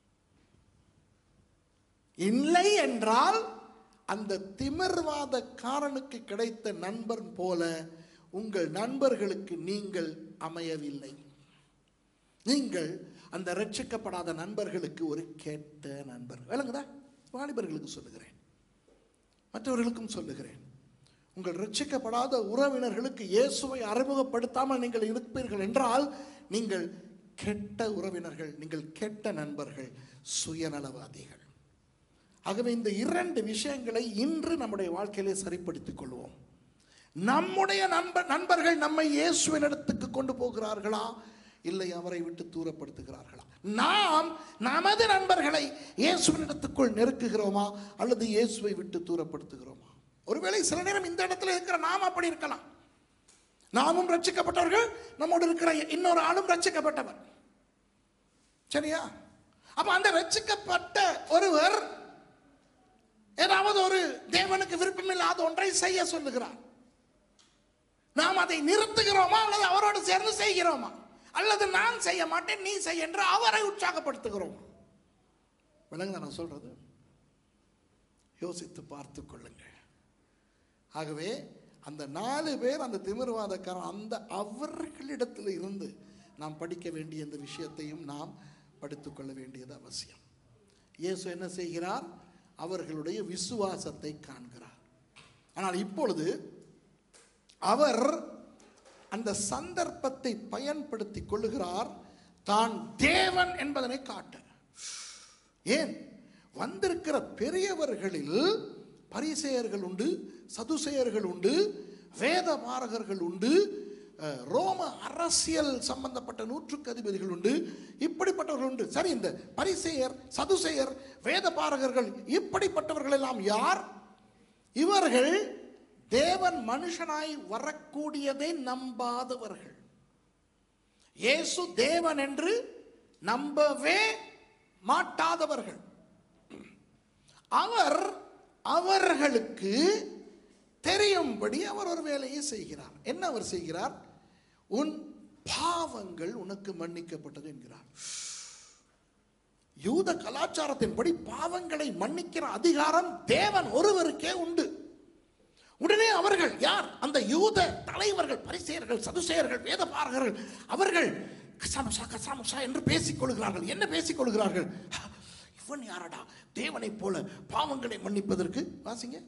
இல்லை என்றால் அந்த திமிர்வாத காரனுக்கு கிடைத்த நண்பர் போல உங்கள் நண்பர்களுக்கு நீங்கள் அமையவில்லை நீங்கள் அந்த ரட்சிக்கப்படாத நண்பர்களுக்கு ஒரு கெட்ட நண்பர் விளங்குதா வாலிபர்களுக்கு சொல்லுகிறேன் மற்றவர்களுக்கும் சொல்லுகிறேன் உங்கள் ரட்சிக்கப்படாத உறவினர்களுக்கு இயேசுவை அறிமுகப்படுத்தாமல் நீங்கள் இருப்பீர்கள் என்றால் நீங்கள் கெட்ட உறவினர்கள் நீங்கள் கெட்ட நண்பர்கள் சுயநலவாதிகள் ஆகவே இந்த இரண்டு விஷயங்களை இன்று நம்முடைய வாழ்க்கையிலே சரிப்படுத்திக் கொள்வோம் நம்முடைய நண்பர் நண்பர்கள் நம்மை இயேசுவின் இடத்துக்கு கொண்டு போகிறார்களா இல்லை அவரை விட்டு தூரப்படுத்துகிறார்களா நாம் நமது நண்பர்களை இயேசுவின் இடத்துக்குள் நெருக்குகிறோமா அல்லது இயேசுவை விட்டு தூரப்படுத்துகிறோமா ஒருவேளை சில நேரம் இந்த இடத்துல இருக்கிற நாம் அப்படி இருக்கலாம் நாமும் ரட்சிக்கப்பட்டவர்கள் நம்மோடு இருக்கிற இன்னொரு ஆளும் ரட்சிக்கப்பட்டவர் சரியா அப்ப அந்த ரட்சிக்கப்பட்ட ஒருவர் ஏதாவது ஒரு தேவனுக்கு விருப்பமில்லாத ஒன்றை செய்ய சொல்லுகிறார் நாம் அதை நிறுத்துகிறோமா அல்லது அவரோடு சேர்ந்து செய்கிறோமா அல்லது நான் செய்ய மாட்டேன் நீ செய்ய என்று அவரை உற்சாகப்படுத்துகிறோம் விளங்குதா நான் சொல்றது யோசித்து பார்த்து கொள்ளுங்கள் ஆகவே அந்த நாலு பேர் அந்த திமிர்வாதக்காரன் அந்த அவர்களிடத்தில் இருந்து நாம் படிக்க வேண்டிய இந்த விஷயத்தையும் நாம் படித்துக்கொள்ள வேண்டியது அவசியம் இயேசு என்ன செய்கிறார் அவர்களுடைய விசுவாசத்தை காண்கிறார் ஆனால் இப்பொழுது அவர் அந்த சந்தர்ப்பத்தை பயன்படுத்தி கொள்ளுகிறார் தான் தேவன் என்பதனை காட்ட ஏன் வந்திருக்கிற பெரியவர்களில் பரிசேயர்கள் உண்டு சதுசேயர்கள் உண்டு வேத பாரகர்கள் உண்டு அஹ், ரோம அரசியல் சம்பந்தப்பட்ட நூற்றுக்கு அதிபதிகள் உண்டு இப்படிப்பட்டவர்கள் உண்டு சரி இந்த பரிசேயர் சதுசேயர் வேத பாரகர்கள் இப்படிப்பட்டவர்கள் எல்லாம் யார் இவர்கள் தேவன் மனுஷனாய் வரக்கூடியதை நம்பாதவர்கள் இயேசு தேவன் என்று நம்பவே மாட்டாதவர்கள் அவர் அவர்களுக்கு தெரியும்படி அவர் ஒரு வேலையை செய்கிறார் என்ன அவர் செய்கிறார் உன் பாவங்கள் உனக்கு மன்னிக்கப்பட்டது என்கிறார் யூத கலாச்சாரத்தின்படி பாவங்களை மன்னிக்கிற அதிகாரம் தேவன் ஒருவருக்கே உண்டு உடனே அவர்கள் யார் அந்த யூத தலைவர்கள் பரிசெயர்கள் சதுசேயர்கள் வேதபாரகர்கள் அவர்கள் கசாமுசா கசாமுசா என்று பேசிக் கொள்கிறார்கள் என்ன பேசிக் கொள்கிறார்கள் "ஹ, இவன் யாரடா தேவனைப் போல பாவங்களை மன்னிப்பதற்கு வாசிங்க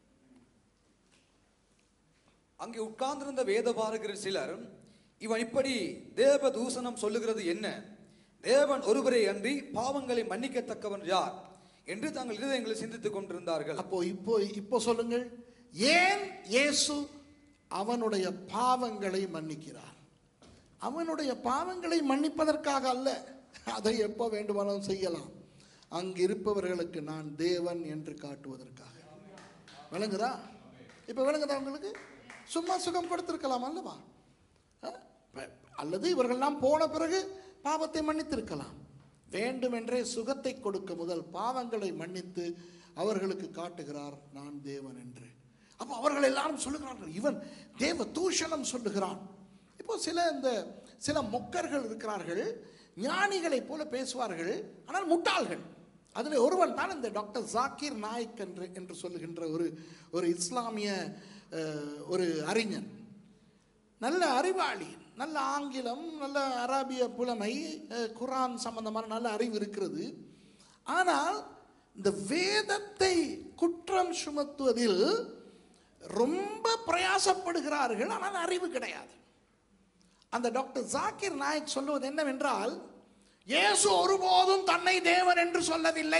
அங்கே உட்கார்ந்திருந்த வேதபாரகர் சிலர் இவன் இப்படி தேவ தூஷணம் சொல்லுகிறது என்ன தேவன் ஒருவரே அன்றி பாவங்களை மன்னிக்கத்தக்கவன் யார் என்று தங்கள் இருதயங்களை சிந்தித்துக் கொண்டிருந்தார்கள் அப்போ இப்போ இப்போ சொல்லுங்கள் ஏன் இயேசு அவனுடைய பாவங்களை மன்னிக்கிறார் அவனுடைய பாவங்களை மன்னிப்பதற்காக அல்ல அதை எப்போ வேண்டுமானாலும் செய்யலாம் அங்கு இருப்பவர்களுக்கு நான் தேவன் என்று காட்டுவதற்காக விளங்குதா இப்போ விளங்குதா உங்களுக்கு சும்மா சுகம் கொடுத்திருக்கலாம் அல்லவா அஹ்? ப- அல்லது இவர்கள்லாம் போன பிறகு பாவத்தை மன்னித்திருக்கலாம் வேண்டுமென்றே சுகத்தை கொடுக்க முதல் பாவங்களை மன்னித்து அவர்களுக்கு காட்டுகிறார் நான் தேவன் என்று அப்போ அவர்கள் எல்லாரும் சொல்லுகிறார்கள் இவன் தேவ தூஷணம் சொல்லுகிறான் இப்போ சில இந்த சில மொக்கர்கள் இருக்கிறார்கள் ஞானிகளைப் போல பேசுவார்கள் ஆனால் முட்டாள்கள் அதில் ஒருவன் தான் இந்த டாக்டர் ஜாக்கிர் நாயக் என்று என்று சொல்லுகின்ற ஒரு ஒரு இஸ்லாமிய அஹ், ஒரு அறிஞன் நல்ல அறிவாளி நல்ல ஆங்கிலம் நல்ல அராபிய புலமை அஹ், குரான் சம்பந்தமான நல்ல அறிவு இருக்கிறது ஆனால் இந்த வேதத்தை குற்றம் சுமத்துவதில் ரொம்ப பிரயாசப்படுகிறார்கள் ஆனால் அறிவு கிடையாது அந்த டாக்டர் ஜாக்கிர் நாயக் சொல்லுவது என்னவென்றால் இயேசு ஒருபோதும் தன்னை தேவன் என்று சொல்லவில்லை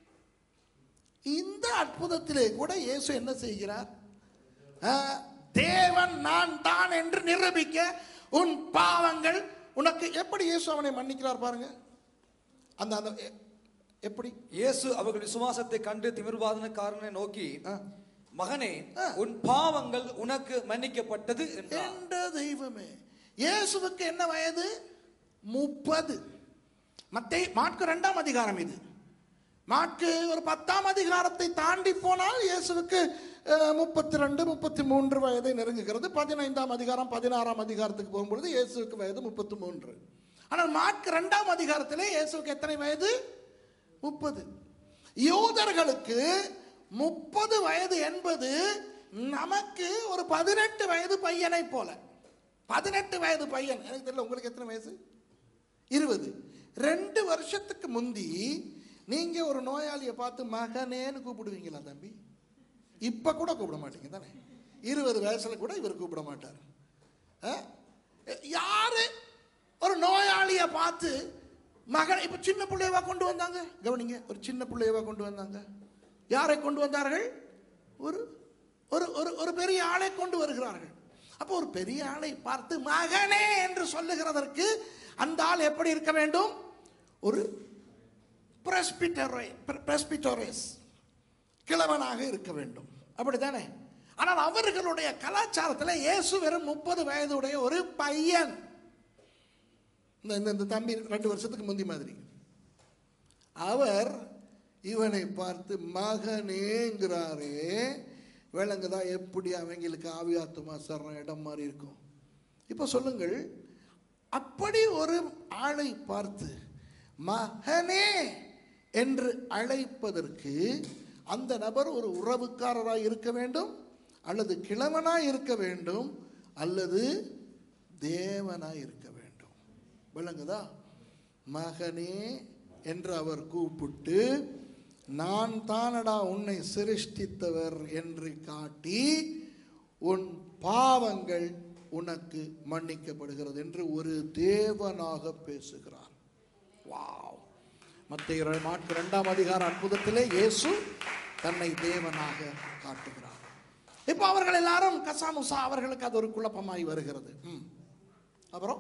இந்த அற்புதத்திலே கூட இயேசு என்ன செய்கிறார் ஆஹ், தேவன் நான் தான் என்று நிரூபிக்க உன் பாவங்கள் உனக்கு எப்படி இயேசு அவனை மன்னிக்கிறார் பாருங்க அந்த அந்த எ- எப்படி இயேசு அவர்கள் விசுவாசத்தை கண்டு திமிர்வாதனக்காரனை நோக்கி ஆ. மகனே ஆ. உன் பாவங்கள் உனக்கு மன்னிக்கப்பட்டது என்றார் என்ற தெய்வமே இயேசுவுக்கு என்ன வயது முப்பது மத்தை மாற்கு ரெண்டாம் அதிகாரம் இது மாற்கு ஒரு பத்தாம் அதிகாரத்தை தாண்டி போனால் இயேசுவுக்கு முப்பத்தி ரெண்டு முப்பத்தி மூன்று வயதை நெருங்குகிறது பதினைந்தாம் அதிகாரம் பதினாறாம் அதிகாரத்துக்கு போகும்பொழுது இயேசுவுக்கு வயது முப்பத்தி மூன்று ஆனால் மாற்கு ரெண்டாம் அதிகாரத்திலே இயேசுவுக்கு எத்தனை வயது முப்பது யூதர்களுக்கு முப்பது வயது என்பது நமக்கு ஒரு பதினெட்டு வயது பையனை போல பதினெட்டு வயது பையன் எனக்கு தெரியல உங்களுக்கு எத்தனை வயசு இருபது ரெண்டு வருஷத்துக்கு முந்தி நீங்க ஒரு நோயாளியை பார்த்து மகனேன்னு கூப்பிடுவீங்களா தம்பி இப்ப கூட கூப்பிட மாட்டீங்க தானே இருபது வயசுல கூட இவர் கூப்பிட மாட்டார் ஆ? யாரு ஒரு நோயாளியை பார்த்து மகன் இப்ப சின்ன பிள்ளையவா கொண்டு வந்தாங்க கவனிங்க ஒரு சின்ன பிள்ளையவா கொண்டு வந்தாங்க யாரை கொண்டு வந்தார்கள் ஒரு ஒரு ஒரு ஒரு பெரிய ஆளை கொண்டு வருகிறார்கள் அப்போ ஒரு பெரிய ஆளை பார்த்து மகனே என்று சொல்லுகிறதற்கு அந்த ஆள் எப்படி இருக்க வேண்டும் ஒரு பிரஸ்பிட்டரை பிரஸ்பிட்டோரேஸ் கிழவனாக இருக்க வேண்டும் அப்படித்தானே ஆனால் அவர்களுடைய கலாச்சாரத்தில் இயேசு வெறும் முப்பது வயதுடைய ஒரு பையன் இந்த இந்த- இந்த தம்பி ரெண்டு வருஷத்துக்கு முந்தி மாதிரி அவர் இவனை பார்த்து மகனேங்கிறாரே விளங்குதா எப்படி அவங்களுக்கு ஆவியாத்துமா சரண இடம் மாதிரி இருக்கும் இப்போ சொல்லுங்கள் அப்படி ஒரு ஆளை பார்த்து மகனே என்று அழைப்பதற்கு அந்த நபர் ஒரு உறவுக்காரராய் இருக்க வேண்டும் அல்லது கிழவனாய் இருக்க வேண்டும் அல்லது தேவனாய் இருக்க வேண்டும் விளங்குதா மகனே என்று அவர் கூப்பிட்டு நான் தானடா உன்னை சிருஷ்டித்தவர் என்று காட்டி உன் பாவங்கள் உனக்கு மன்னிக்கப்படுகிறது என்று ஒரு தேவனாக பேசுகிறார் வாவ் மத்திய மாற்கு இரண்டாம் அதிகார அற்புதத்திலே இயேசு தன்னை தேவனாக காட்டுகிறார் இப்போ அவர்கள் எல்லாரும் கசாமுசா அவர்களுக்கு அது ஒரு குழப்பமாய் வருகிறது ம். அப்புறம்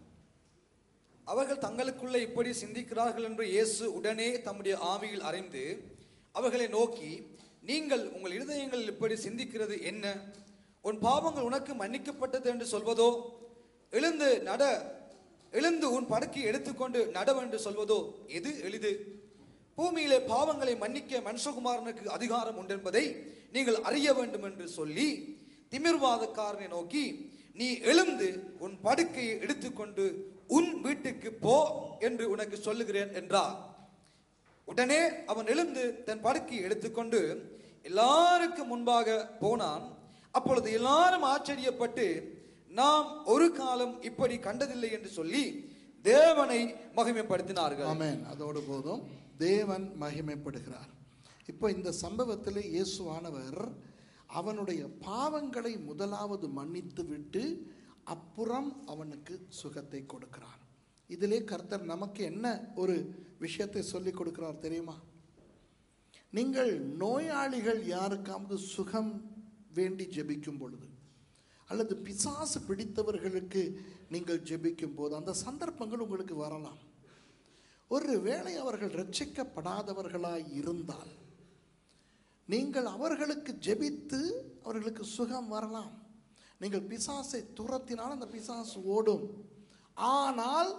அவர்கள் தங்களுக்குள்ளே இப்படி சிந்திக்கிறார்கள் என்று இயேசு உடனே தம்முடைய ஆவியில் அறிந்து அவர்களை நோக்கி நீங்கள் உங்கள் இருதயங்களில் இப்படி சிந்திக்கிறது என்ன உன் பாவங்கள் உனக்கு மன்னிக்கப்பட்டது என்று சொல்வதோ எழுந்து நட எழுந்து உன் படுக்கை எடுத்துக்கொண்டு நடவென்று சொல்வதோ எது எளிது பூமியிலே பாவங்களை மன்னிக்க மனுஷகுமாரனுக்கு அதிகாரம் உண்டென்பதை நீங்கள் அறிய வேண்டும் என்று சொல்லி திமிர்வாதக்காரனை நோக்கி நீ எழுந்து உன் படுக்கையை எடுத்துக்கொண்டு உன் வீட்டுக்கு போ என்று உனக்கு சொல்லுகிறேன் என்றார் உடனே அவன் எழுந்து தன் படுக்கையை எடுத்துக்கொண்டு எல்லாருக்கும் முன்பாக போனான் அப்பொழுது எல்லாரும் ஆச்சரியப்பட்டு நாம் ஒரு காலம் இப்படி கண்டதில்லை என்று சொல்லி தேவனை மகிமைப்படுத்தினார்கள் ஆமென் அதோடு போதும் தேவன் மகிமைப்படுகிறார் இப்போ இந்த சம்பவத்தில் இயேசுவானவர் அவனுடைய பாவங்களை முதலாவது மன்னித்து விட்டு அப்புறம் அவனுக்கு சுகத்தை கொடுக்கிறார் இதிலே கர்த்தர் நமக்கு என்ன ஒரு விஷயத்தை சொல்லி கொடுக்கிறார் தெரியுமா நீங்கள் நோயாளிகள் யாருக்காவது சுகம் வேண்டி ஜெபிக்கும் பொழுது அல்லது பிசாசு பிடித்தவர்களுக்கு நீங்கள் ஜெபிக்கும் போது அந்த சந்தர்ப்பங்கள் உங்களுக்கு வரலாம் ஒரு வேளை அவர்கள் ரட்சிக்கப்படாதவர்களாய் இருந்தால் நீங்கள் அவர்களுக்கு ஜெபித்து அவர்களுக்கு சுகம் வரலாம் நீங்கள் பிசாசை துரத்தினால் அந்த பிசாசு ஓடும் ஆனால்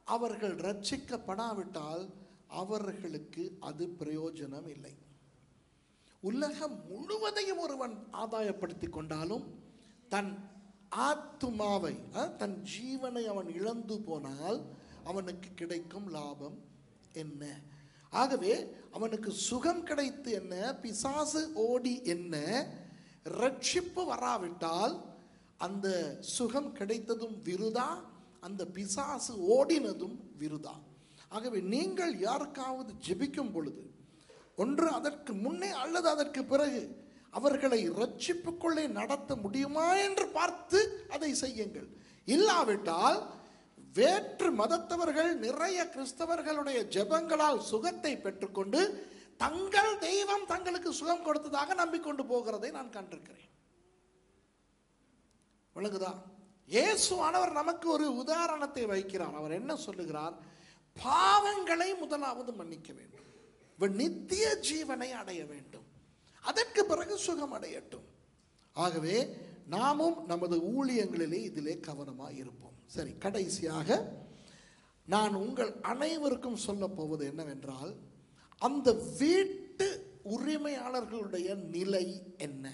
அவர்கள் ரட்சிக்கப்படாவிட்டால் அவர்களுக்கு அது பிரயோஜனம் இல்லை உலகம் முழுவதையும் ஒருவன் ஆதாயப்படுத்தி கொண்டாலும் தன் ஆத்துமாவை அஹ், தன் ஜீவனை அவன் இழந்து போனால் அவனுக்கு கிடைக்கும் லாபம் என்ன ஆகவே அவனுக்கு சுகம் கிடைத்து என்ன பிசாசு ஓடி என்ன ரட்சிப்பு வராவிட்டால் அந்த சுகம் கிடைத்ததும் விருதா அந்த பிசாசு ஓடினதும் விருதா ஆகவே நீங்கள் யாருக்காவது ஜெபிக்கும் பொழுது ஒன்று அதற்கு முன்னே அல்லது அதற்கு பிறகு அவர்களை ரட்சிப்புக்குள்ளே நடத்த முடியுமா என்று பார்த்து அதை செய்யுங்கள் இல்லாவிட்டால் வேற்று மதத்தவர்கள் நிறைய கிறிஸ்தவர்களுடைய ஜெபங்களால் சுகத்தை பெற்றுக்கொண்டு தங்கள் தெய்வம் தங்களுக்கு சுகம் கொடுத்ததாக நம்பிக்கொண்டு போகிறதை நான் கண்டிருக்கிறேன் விளங்குதா இயேசுவானவர் நமக்கு ஒரு உதாரணத்தை வைக்கிறார் அவர் என்ன சொல்லுகிறார் பாவங்களை முதலாவது மன்னிக்க வேண்டும் இவன் நித்திய ஜீவனை அடைய வேண்டும் அதற்கு பிறகு சுகம் அடையட்டும் ஆகவே நாமும் நமது ஊழியங்களிலே இதிலே கவனமாக இருப்போம் சரி கடைசியாக நான் உங்கள் அனைவருக்கும் சொல்ல போவது என்னவென்றால் அந்த வீட்டு உரிமையாளர்களுடைய நிலை என்ன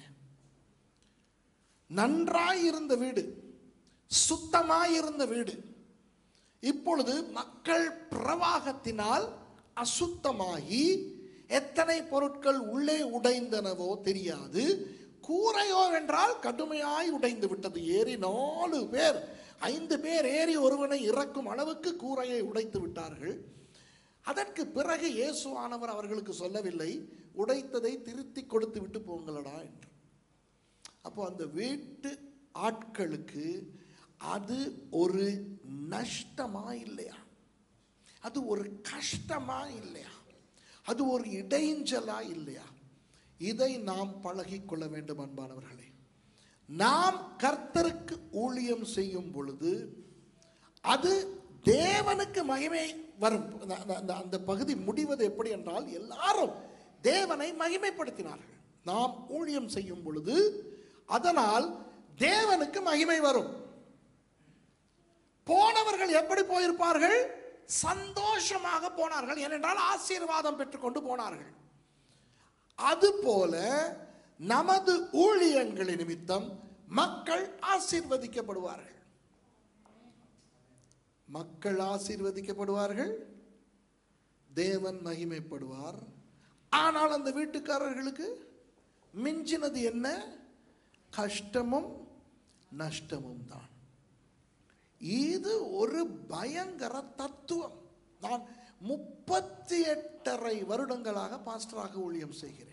நன்றாயிருந்த வீடு சுத்தமாயிருந்த வீடு இப்பொழுது மக்கள் பிரவாகத்தினால் அசுத்தமாகி எத்தனை பொருட்கள் உள்ளே உடைந்தனவோ தெரியாது கூரையோ என்றால் கடுமையாய் உடைந்து விட்டது ஏறி நாலு பேர் ஐந்து பேர் ஏறி ஒருவனை இறக்கும் அளவுக்கு கூரையை உடைத்து விட்டார்கள் அதற்கு பிறகு இயேசுவானவர் அவர்களுக்கு சொல்லவில்லை உடைத்ததை திருத்தி கொடுத்து விட்டு போங்களடா என்று அப்போ அந்த வீட்டு ஆட்களுக்கு அது ஒரு நஷ்டமா இல்லையா அது ஒரு கஷ்டமா இல்லையா அது ஒரு இடைஞ்சலா இல்லையா இதை நாம் பழகிக்கொள்ள வேண்டும் அன்பானவர்களே நாம் கர்த்தருக்கு ஊழியம் செய்யும் பொழுது அது தேவனுக்கு மகிமை வரும் அந்த- அந்த- அந்த- அந்த பகுதி முடிவது எப்படி என்றால் எல்லாரும் தேவனை மகிமைப்படுத்தினார்கள் நாம் ஊழியம் செய்யும் பொழுது அதனால் தேவனுக்கு மகிமை வரும் போனவர்கள் எப்படி போயிருப்பார்கள் சந்தோஷமாக போனார்கள் ஏனென்றால் ஆசீர்வாதம் பெற்றுக்கொண்டு போனார்கள் அதுபோல நமது ஊழியங்களின் நிமித்தம் மக்கள் ஆசீர்வதிக்கப்படுவார்கள் மக்கள் ஆசீர்வதிக்கப்படுவார்கள் தேவன் மகிமைப்படுவார் ஆனால் அந்த வீட்டுக்காரர்களுக்கு மிஞ்சினது என்ன கஷ்டமும் நஷ்டமும் தான் இது ஒரு பயங்கர தத்துவம் நான் முப்பத்தி எட்டரை வருடங்களாக பாஸ்டராக ஊழியம் செய்கிறேன்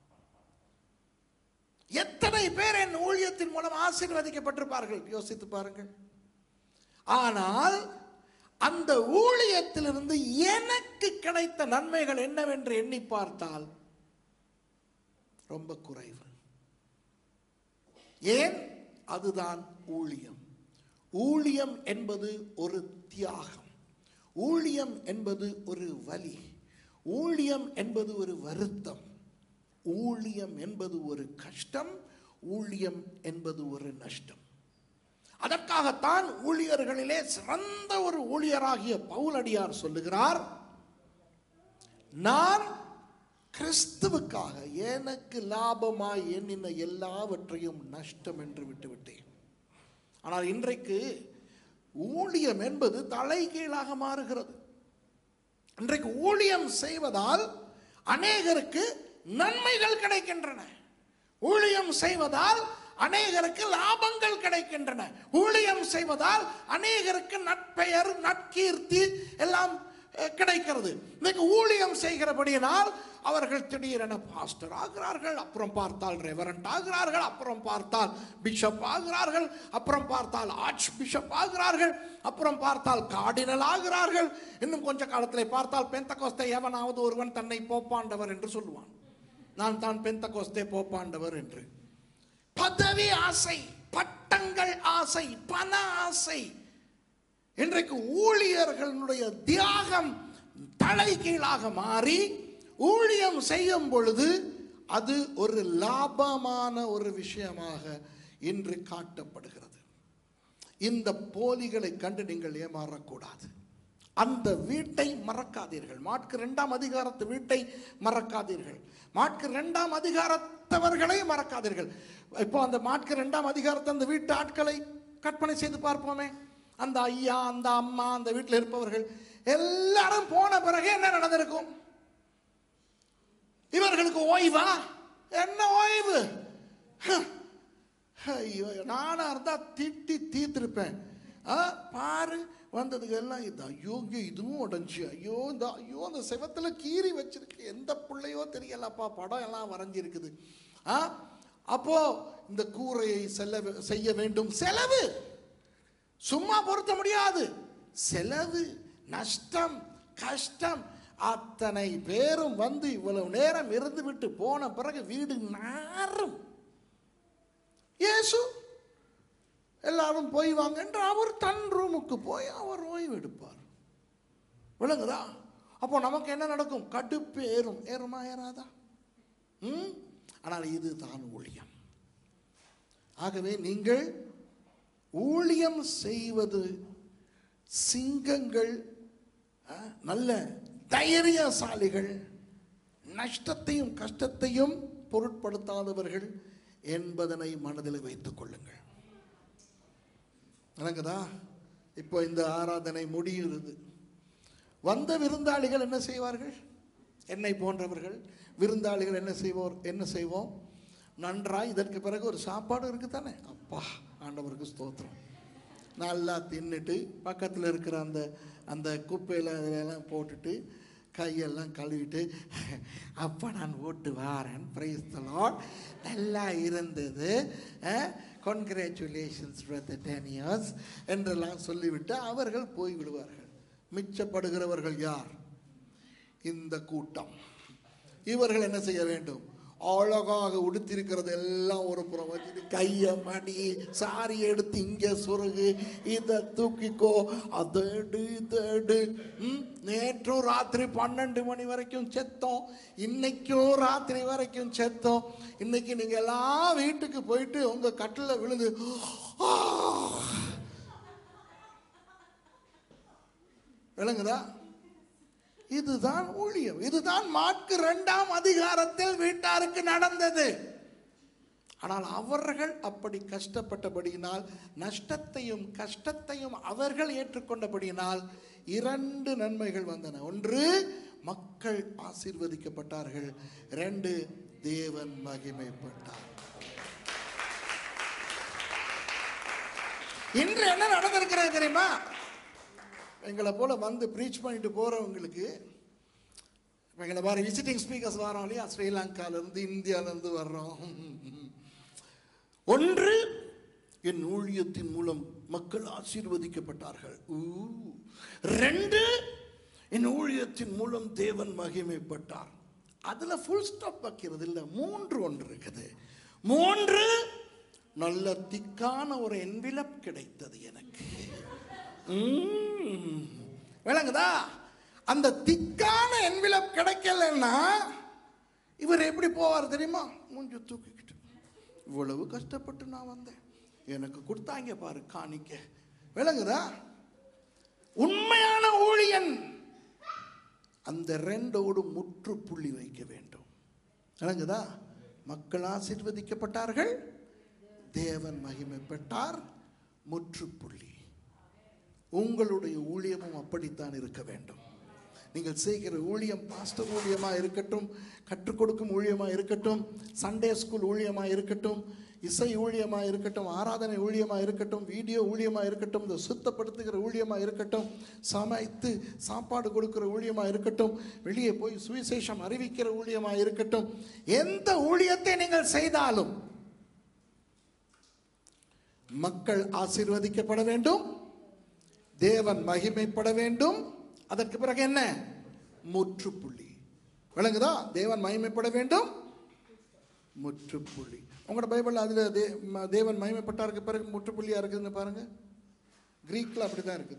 எத்தனை பேர் என் ஊழியத்தின் மூலம் ஆசீர்வதிக்கப்பட்டிருப்பார்கள் யோசித்து பாருங்கள் ஆனால் அந்த ஊழியத்திலிருந்து எனக்கு கிடைத்த நன்மைகள் என்னவென்று எண்ணி பார்த்தால் ரொம்ப குறைவு ஏன் அதுதான் ஊழியம் ஊழியம் என்பது ஒரு தியாகம் ஊழியம் என்பது ஒரு வலி ஊழியம் என்பது ஒரு வருத்தம் ஊழியம் என்பது ஒரு கஷ்டம் ஊழியம் என்பது ஒரு நஷ்டம் அதற்காகத்தான் ஊழியர்களிலே சிறந்த ஒரு ஊழியராகிய பவுலடியார் சொல்லுகிறார் நான் கிறிஸ்துவுக்காக எனக்கு லாபமாய் எண்ணின எல்லாவற்றையும் நஷ்டம் என்று விட்டுவிட்டேன் ஆனால் இன்றைக்கு ஊழியம் என்பது தலைகீழாக மாறுகிறது இன்றைக்கு ஊழியம் செய்வதால் அநேகருக்கு நன்மைகள் கிடைக்கின்றன ஊழியம் செய்வதால் அநேகருக்கு லாபங்கள் கிடைக்கின்றன ஊழியம் செய்வதால் அநேகருக்கு நட்பெயர் நற்கீர்த்தி எல்லாம் அஹ், கிடைக்கிறது இன்னைக்கு ஊழியம் செய்கிறபடியினால் அவர்கள் திடீரென பாஸ்டர் ஆகிறார்கள் அப்புறம் பார்த்தால் ரெவரண்ட் ஆகிறார்கள் அப்புறம் பார்த்தால் பிஷப் ஆகிறார்கள் அப்புறம் பார்த்தால் ஆர்ச் பிஷப் ஆகிறார்கள் அப்புறம் பார்த்தால் கார்டினல் ஆகிறார்கள் இன்னும் கொஞ்ச காலத்தில் பார்த்தால் பெந்தகோஸ்தை எவனாவது ஒருவன் தன்னை போப்பாண்டவர் என்று சொல்லுவான் நான் தான் பெந்தகோஸ்தே போப்பாண்டவர் என்று பதவி ஆசை பட்டங்கள் ஆசை பண ஆசை இன்றைக்கு ஊழியர்களுடைய தியாகம் தலைகீழாக மாறி ஊழியம் செய்யும் பொழுது அது ஒரு லாபமான ஒரு விஷயமாக இன்று காட்டப்படுகிறது இந்த போலிகளை கண்டு நீங்கள் ஏமாறக்கூடாது அந்த வீட்டை மறக்காதீர்கள் மாட்கு இரண்டாம் அதிகாரத்து வீட்டை மறக்காதீர்கள் மாட்கு இரண்டாம் அதிகாரத்தவர்களை மறக்காதீர்கள் இப்போ அந்த மாட்கு இரண்டாம் அதிகாரத்தை அந்த வீட்டு ஆட்களை கற்பனை செய்து பார்ப்போமே அந்த ஐயா அந்த அம்மா அந்த வீட்டில் இருப்பவர்கள் எல்லாரும் போன பிறகு என்ன நடந்திருக்கும் இவர்களுக்கு ஓய்வா என்ன ஓய்வு ஹ. ஐயோ நானா இருந்தா திட்டி தீர்த்திருப்பேன் ஆ பாரு வந்ததுக்கு எல்லாம் இது ஐயோ இங்க இதுவும் உடஞ்சி ஐயோ இந்த ஐயோ அந்த செவத்துல கீறி வச்சிருக்கு எந்த பிள்ளையோ தெரியலப்பா படம் எல்லாம் வரைஞ்சிருக்குது ஆ அப்போ இந்த கூரையை செல்ல செய்ய வேண்டும் செலவு சும்மா பொருத்த முடியாது செலவு நஷ்டம் கஷ்டம் அத்தனை பேரும் வந்து இவ்வளவு நேரம் இருந்து விட்டு போன பிறகு வீடு நாரும் இயேசு எல்லாரும் போய் வாங்க என்று அவர் தன் ரூமுக்கு போய் அவர் ஓய்வு எடுப்பார் விளங்குதா அப்போ நமக்கு என்ன நடக்கும் கடுப்பு ஏறும் ஏறுமா ஏறாதா ம் ஆனால் இதுதான் ஊழியம் ஆகவே நீங்கள் ஊழியம் செய்வது சிங்கங்கள் ஆ, நல்ல தைரியசாலிகள் நஷ்டத்தையும் கஷ்டத்தையும் பொருட்படுத்தாதவர்கள் என்பதனை மனதில் வைத்துக் கொள்ளுங்கள் விளங்குதா இப்போ இந்த ஆராதனை முடிகிறது வந்த விருந்தாளிகள் என்ன செய்வார்கள் என்னை போன்றவர்கள் விருந்தாளிகள் என்ன செய்வோர் என்ன செய்வோம் நன்றாய் இதற்கு பிறகு ஒரு சாப்பாடு இருக்கு தானே அப்பா ஆண்டவருக்கு ஸ்தோத்திரம் நல்லா தின்னுட்டு பக்கத்தில் இருக்கிற அந்த அந்த குப்பையில் எல்லாம் போட்டுட்டு கையெல்லாம் கழுவிட்டு அப்பா நான் ஓட்டு வாரேன் பிரைஸ் லார்ட் நல்லா இருந்தது கங்க்ராச்சுலேஷன்ஸ் பிரதர் டென் இயர்ஸ் என்றெல்லாம் சொல்லிவிட்டு அவர்கள் போய் விடுவார்கள் மிச்சப்படுகிறவர்கள் யார் இந்த கூட்டம் இவர்கள் என்ன செய்ய வேண்டும் அழகாக உடுத்திருக்கிறது எல்லாம் ஒரு புறம் வச்சுட்டு கையை மடி சாரி எடுத்து இங்க சொருகு இதை தூக்கிக்கோ அதை எடு இதை எடு ம், நேற்றும் ராத்திரி பன்னெண்டு மணி வரைக்கும் செத்தோம் இன்னைக்கும் ராத்திரி வரைக்கும் செத்தோம் இன்னைக்கு நீங்க எல்லாம் வீட்டுக்கு போயிட்டு உங்க கட்டில விழுந்து "ஆ!" விளங்குதா இதுதான் ஊழியம் இதுதான் மாற்கு இரண்டாம் அதிகாரத்தில் வீட்டாருக்கு நடந்தது ஆனால் அவர்கள் அப்படி கஷ்டப்பட்டபடியினால் நஷ்டத்தையும் கஷ்டத்தையும் அவர்கள் ஏற்றுக்கொண்டபடியினால் இரண்டு நன்மைகள் வந்தன ஒன்று மக்கள் ஆசீர்வதிக்கப்பட்டார்கள் ரெண்டு தேவன் மகிமைப்பட்டார் இன்று என்ன நடந்திருக்கிறது தெரியுமா எங்களை போல வந்து ப்ரீச் பண்ணிட்டு போறவங்களுக்கு இப்ப எங்களை மாதிரி விசிட்டிங் ஸ்பீக்கர்ஸ் வரோம் இல்லையா ஸ்ரீலங்காலேருந்து இந்தியாவிலேருந்து வர்றோம் ஒன்று என் ஊழியத்தின் மூலம் மக்கள் ஆசீர்வதிக்கப்பட்டார்கள் ஊ. ரெண்டு என் ஊழியத்தின் மூலம் தேவன் மகிமைப்பட்டார் அதுல ஃபுல் ஸ்டாப் வைக்கிறது இல்லை மூன்று ஒன்று இருக்குது மூன்று நல்ல திக்கான ஒரு என்விலப் கிடைத்தது எனக்கு ம். விளங்குதா அந்த திக்கான என்விலப் கிடைக்கலன்னா இவர் எப்படி போவார் தெரியுமா மூஞ்சு தூக்கிக்கிட்டு இவ்வளவு கஷ்டப்பட்டு நான் வந்தேன் எனக்கு கொடுத்தாங்க பாரு காணிக்க விளங்குதா உண்மையான ஊழியன் அந்த ரெண்டோடு முற்றுப்புள்ளி வைக்க வேண்டும் விளங்குதா மக்கள் ஆசீர்வதிக்கப்பட்டார்கள் தேவன் மகிமைப்பட்டார் முற்றுப்புள்ளி உங்களுடைய ஊழியமும் அப்படித்தான் இருக்க வேண்டும் நீங்கள் செய்கிற ஊழியம் பாஸ்டர் ஊழியமா இருக்கட்டும் கற்றுக் கொடுக்கும் ஊழியமா இருக்கட்டும் சண்டே ஸ்கூல் ஊழியமா இருக்கட்டும் இசை ஊழியமா இருக்கட்டும் ஆராதனை ஊழியமா இருக்கட்டும் வீடியோ ஊழியமா இருக்கட்டும் இந்த சுத்தப்படுத்துகிற ஊழியமா இருக்கட்டும் சமைத்து சாப்பாடு கொடுக்கிற ஊழியமா இருக்கட்டும் வெளியே போய் சுவிசேஷம் அறிவிக்கிற ஊழியமா இருக்கட்டும் எந்த ஊழியத்தை நீங்கள் செய்தாலும் மக்கள் ஆசீர்வதிக்கப்பட வேண்டும் தேவன் மகிமைப்பட வேண்டும் அதற்கு பிறகு என்ன முற்றுப்புள்ளி விளங்குதா தேவன் மகிமைப்பட வேண்டும் முற்றுப்புள்ளி உங்களோட பைபிள் அதுல தே ம- தேவன் மகிமைப்பட்டாருக்கு பிறகு முற்றுப்புள்ளியா இருக்குதுன்னு பாருங்க கிரீக்ல அப்படிதான் இருக்குது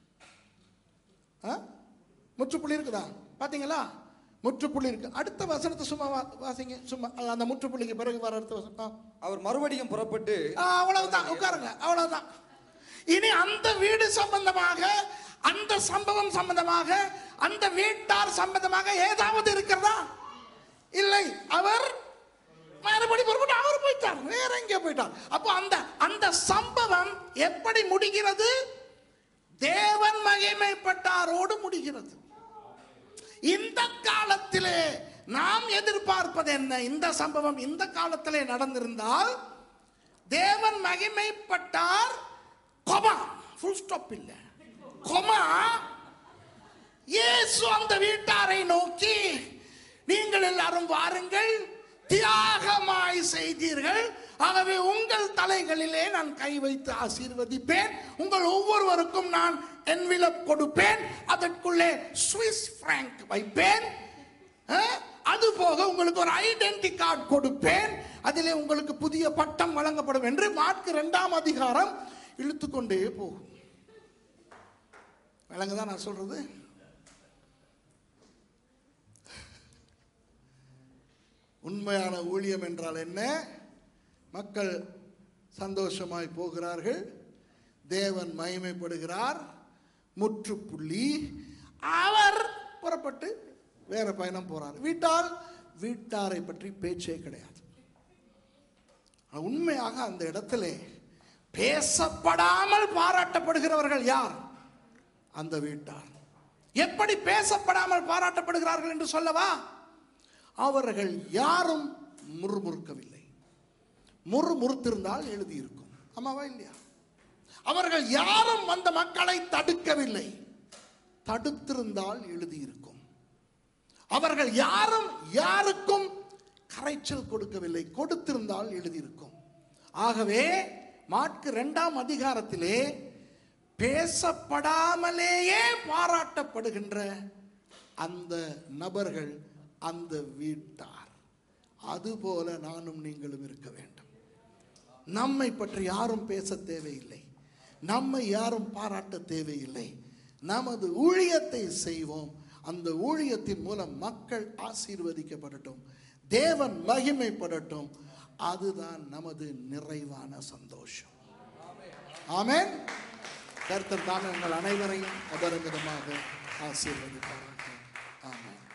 ஆ முற்றுப்புள்ளி இருக்குதா பாத்தீங்களா முற்றுப்புள்ளி இருக்கு அடுத்த வசனத்தை சும்மா வா- வாசிங்க சும்மா அந்த முற்றுப்புள்ளிக்கு பிறகு வர அடுத்த வசனம் ஆ. அவர் மறுபடியும் புறப்பட்டு ஆ, அவ்வளவுதான் உட்காருங்க அவ்வளவுதான் இனி அந்த வீடு சம்பந்தமாக அந்த சம்பவம் சம்பந்தமாக அந்த வீட்டார் சம்பந்தமாக ஏதாவது இருக்கிறதா இல்லை அவர் மறுபடி புறப்பட்டு அவர் போயிட்டார் வேற எங்கே போயிட்டார் அப்போ அந்த அந்த சம்பவம் எப்படி முடிகிறது தேவன் மகிமைப்பட்டாரோடு முடிகிறது இந்த காலத்திலே நாம் எதிர்பார்ப்பது என்ன இந்த சம்பவம் இந்த காலத்திலே நடந்திருந்தால் தேவன் மகிமைப்பட்டார் கொமா ஃபுல் ஸ்டாப் இல்ல கொமா இயேசு அந்த வீட்டாரை நோக்கி நீங்கள் எல்லாரும் வாருங்கள் தியாகமாய் செய்தீர்கள் ஆகவே உங்கள் தலைகளிலே நான் கை வைத்து ஆசீர்வதிப்பேன் உங்கள் ஒவ்வொருவருக்கும் நான் என்விலப் கொடுப்பேன் அதற்குள்ளே சுவிஸ் பிராங்க் வைப்பேன் அஹ், அது போக உங்களுக்கு ஒரு ஐடென்டி கார்டு கொடுப்பேன் அதிலே உங்களுக்கு புதிய பட்டம் வழங்கப்படும் என்று மார்க் இரண்டாம் அதிகாரம் இழுத்துக்கொண்டே போகும் விளங்குதான் நான் சொல்றது உண்மையான ஊழியம் என்றால் என்ன மக்கள் சந்தோஷமாய் போகிறார்கள் தேவன் மகிமைப்படுகிறார் முற்றுப்புள்ளி அவர் புறப்பட்டு வேற பயணம் போறார் வீட்டார் வீட்டாரை பற்றி பேச்சே கிடையாது உண்மையாக அந்த இடத்திலே பேசப்படாமல் பாராட்டப்படுகிறவர்கள் யார் அந்த வீட்டார் எப்படி பேசப்படாமல் பாராட்டப்படுகிறார்கள் என்று சொல்லவா அவர்கள் யாரும் முறுமுறுக்கவில்லை முறுமுறுத்திருந்தால் எழுதியிருக்கும் ஆமாவா இல்லையா அவர்கள் யாரும் அந்த மக்களை தடுக்கவில்லை தடுத்திருந்தால் எழுதியிருக்கும் அவர்கள் யாரும் யாருக்கும் கரைச்சல் கொடுக்கவில்லை கொடுத்திருந்தால் எழுதியிருக்கும் ஆகவே மாற்கு இரண்டாம் அதிகாரத்திலே பேசப்படாமலேயே பாராட்டப்படுகின்ற அந்த நபர்கள் அந்த வீட்டார் அதுபோல நானும் நீங்களும் இருக்க வேண்டும் நம்மை பற்றி யாரும் பேச தேவையில்லை நம்மை யாரும் பாராட்ட தேவையில்லை நமது ஊழியத்தை செய்வோம் அந்த ஊழியத்தின் மூலம் மக்கள் ஆசீர்வதிக்கப்படட்டும் தேவன் மகிமைப்படட்டும் அதுதான் நமது நிறைவான சந்தோஷம் ஆமென் கர்த்தர் தாமே உங்கள் அனைவரையும் அபரிமிதமாக ஆசீர்வதிப்பார்கள் ஆமென்